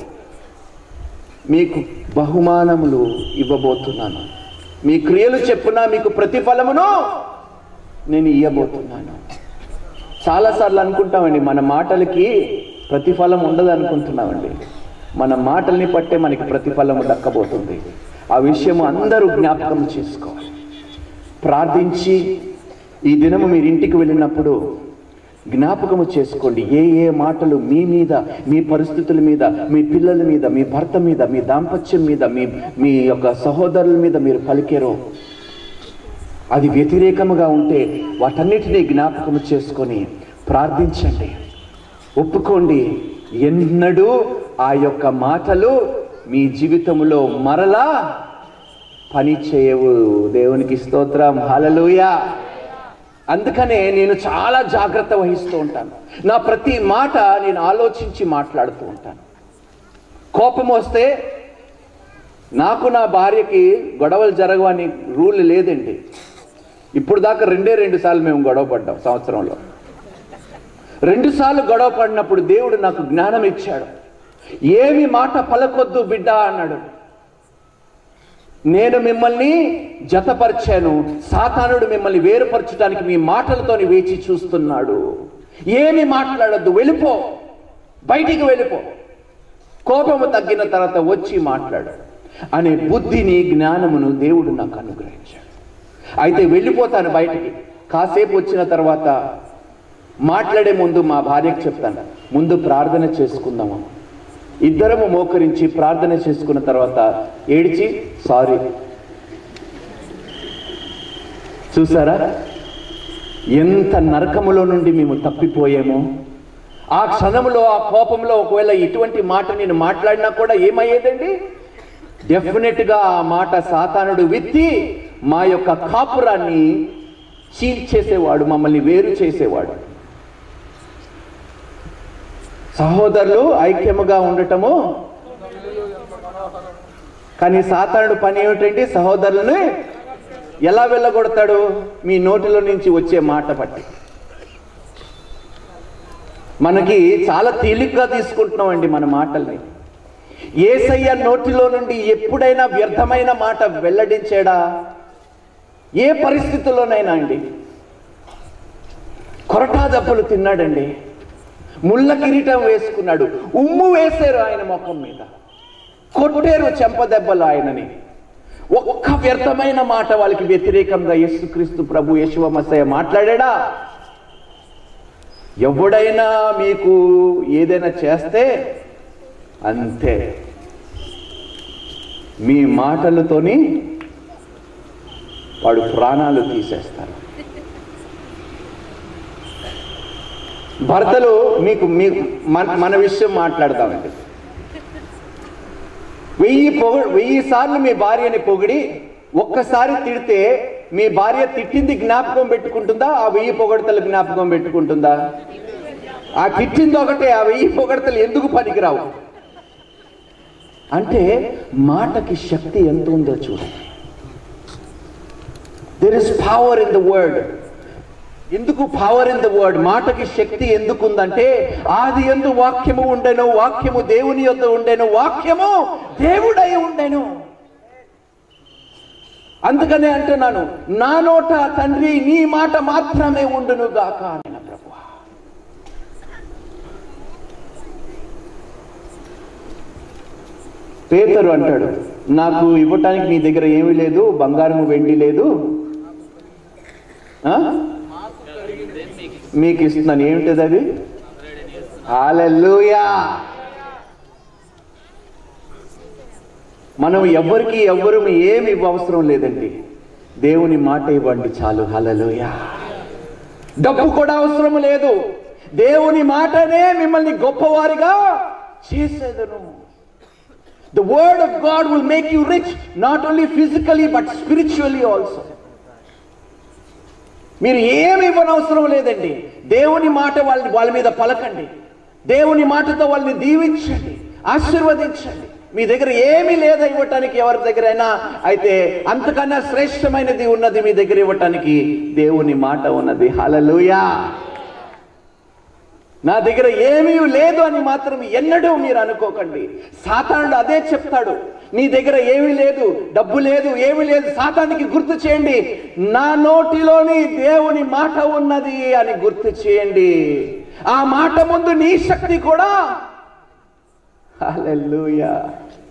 మీకు బహుమానములు ఇవ్వబోతున్నాను మీ క్రియలు చెప్పున మీకు ప్రతిఫలమును నేను ఇవ్వబోతున్నాను చాలాసార్లు అనుకుంటామండి మన మాటలకి ప్రతిఫలం ఉండదు అనుకుంటున్నామండి మన మాటల్ని పట్టే మనకి ప్రతిఫలము దక్కబోతుంది ఆ విషయం అందరూ జ్ఞాపకం చేసుకోవాలి ప్రార్థించి ఈ దినము మీరు ఇంటికి వెళ్ళినప్పుడు జ్ఞాపకము చేసుకోండి ఏ ఏ మాటలు మీ మీద మీ పరిస్థితుల మీద మీ పిల్లల మీద మీ భర్త మీద మీ దాంపత్యం మీద మీ మీ యొక్క సహోదరుల మీద మీరు పలికారో అది వ్యతిరేకముగా ఉంటే వాటన్నిటినీ జ్ఞాపకము చేసుకొని ప్రార్థించండి ఒప్పుకోండి ఎన్నడూ ఆ యొక్క మాటలు మీ జీవితంలో మరలా పని చేయవు దేవునికి స్తోత్రం హలలుయా అందుకనే నేను చాలా జాగ్రత్త వహిస్తూ ఉంటాను నా ప్రతి మాట నేను ఆలోచించి మాట్లాడుతూ ఉంటాను కోపం వస్తే నాకు నా భార్యకి గొడవలు జరగవని రూల్ లేదండి ఇప్పుడు దాకా రెండే రెండు సార్లు మేము గొడవ పడ్డాం సంవత్సరంలో రెండు సార్లు గొడవ పడినప్పుడు దేవుడు నాకు జ్ఞానం ఇచ్చాడు ఏమి మాట పలకొద్దు బిడ్డ అన్నాడు నేను మిమ్మల్ని జతపరిచాను సాతానుడు మిమ్మల్ని వేరుపరచడానికి మీ మాటలతోని వేచి చూస్తున్నాడు ఏమి మాట్లాడొద్దు వెళ్ళిపో బయటికి వెళ్ళిపో కోపము తగ్గిన తర్వాత వచ్చి మాట్లాడు అనే బుద్ధిని జ్ఞానమును దేవుడు నాకు అనుగ్రహించాడు అయితే వెళ్ళిపోతాను బయటికి కాసేపు వచ్చిన తర్వాత మాట్లాడే ముందు మా భార్యకు చెప్తాను ముందు ప్రార్థన చేసుకుందాము ఇద్దరము మోకరించి ప్రార్థన చేసుకున్న తర్వాత ఏడిచి సారీ చూసారా ఎంత నరకములో నుండి మేము తప్పిపోయామో ఆ క్షణంలో ఆ కోపంలో ఒకవేళ ఇటువంటి మాట నేను మాట్లాడినా కూడా ఏమయ్యేదండి డెఫినెట్ గా ఆ మాట సాతానుడు విత్తి మా యొక్క కాపురాన్ని చీల్చేసేవాడు మమ్మల్ని వేరు చేసేవాడు సహోదరులు ఐక్యముగా ఉండటము కానీ సాతానుడు పని ఏమిటండి సహోదరులని ఎలా వెళ్ళగొడతాడు మీ నోటిలో నుంచి వచ్చే మాట పట్టి మనకి చాలా తేలిగ్గా తీసుకుంటున్నామండి మన మాటల్ని ఏసయ్య నోటిలో నుండి ఎప్పుడైనా వ్యర్థమైన మాట వెల్లడించాడా ఏ పరిస్థితుల్లోనైనా అండి కొరటా దెబ్బలు తిన్నాడండి ముళ్ళ కిరీటం వేసుకున్నాడు ఉమ్ము వేశారు ఆయన ముఖం మీద కొట్టారు చెంప దెబ్బలు ఆయనని ఒక్క వ్యర్థమైన మాట వాళ్ళకి వ్యతిరేకంగా యేసుక్రీస్తు ప్రభు యశువ మసయ్య మాట్లాడా ఎవడైనా మీకు ఏదైనా చేస్తే అంతే మీ మాటలతోని వాడు ప్రాణాలు తీసేస్తారు భర్తలు మీకు మీకు మన మన విషయం మాట్లాడదామండి వెయ్యి పొగ వెయ్యి సార్లు మీ భార్యని పొగిడి ఒక్కసారి తిడితే మీ భార్య తిట్టింది జ్ఞాపకం పెట్టుకుంటుందా ఆ వెయ్యి పొగడతలు జ్ఞాపకం పెట్టుకుంటుందా ఆ తిట్టింది ఒకటే ఆ వెయ్యి పొగడతలు ఎందుకు పనికిరావు అంటే మాటకి శక్తి ఎంత ఉందో చూడండి there is power in the word ఎందుకు పవర్ ఇన్ ద వర్డ్ మాటకి శక్తి ఎందుకు ఉందంటే ఆది ఎందు వాక్యము ఉండెను వాక్యము దేవుని యొద్ద ఉండెను వాక్యము దేవుడై ఉండెను అందుకనే అంటున్నాను నా నోట తండ్రి నీ మాట మాత్రమే ఉండును గాక అన్న ప్రభు పేతరు అంటాడు నాకు ఇవ్వటానికి నీ దగ్గర ఏమీ లేదు బంగారం వెండి లేదు ఆ? మీకు ఇస్తున్నాను ఏమిటది అది హాలెలూయా మనం ఎవ్వరికి ఎవ్వరు ఏమి అవసరం లేదండి దేవుని మాట ఇవ్వండి చాలు హలలుయా డబ్బు కూడా అవసరం లేదు దేవుని మాటనే మిమ్మల్ని గొప్పవారిగా చేసేదను the word of God will make you rich not only physically but spiritually also మీరు ఏమి ఇవ్వనవసరం లేదండి దేవుని మాట వాళ్ళ వాళ్ళ మీద పలకండి దేవుని మాటతో వాళ్ళని దీవించండి ఆశీర్వదించండి మీ దగ్గర ఏమీ లేదా ఇవ్వటానికి ఎవరి దగ్గరైనా అయితే అంతకన్నా శ్రేష్టమైనది ఉన్నది మీ దగ్గర ఇవ్వటానికి దేవుని మాట ఉన్నది హలలుయా నా దగ్గర ఏమీ లేదు అని మాత్రం ఎన్నడూ మీరు అనుకోకండి సాతానుడు అదే చెప్తాడు నీ దగ్గర ఏమీ లేదు డబ్బు లేదు ఏమీ లేదు సాతానికి గుర్తు చేయండి నా నోటిలోని దేవుని మాట ఉన్నది అని గుర్తు చేయండి ఆ మాట ముందు నీ శక్తి కూడా హల్లెలూయా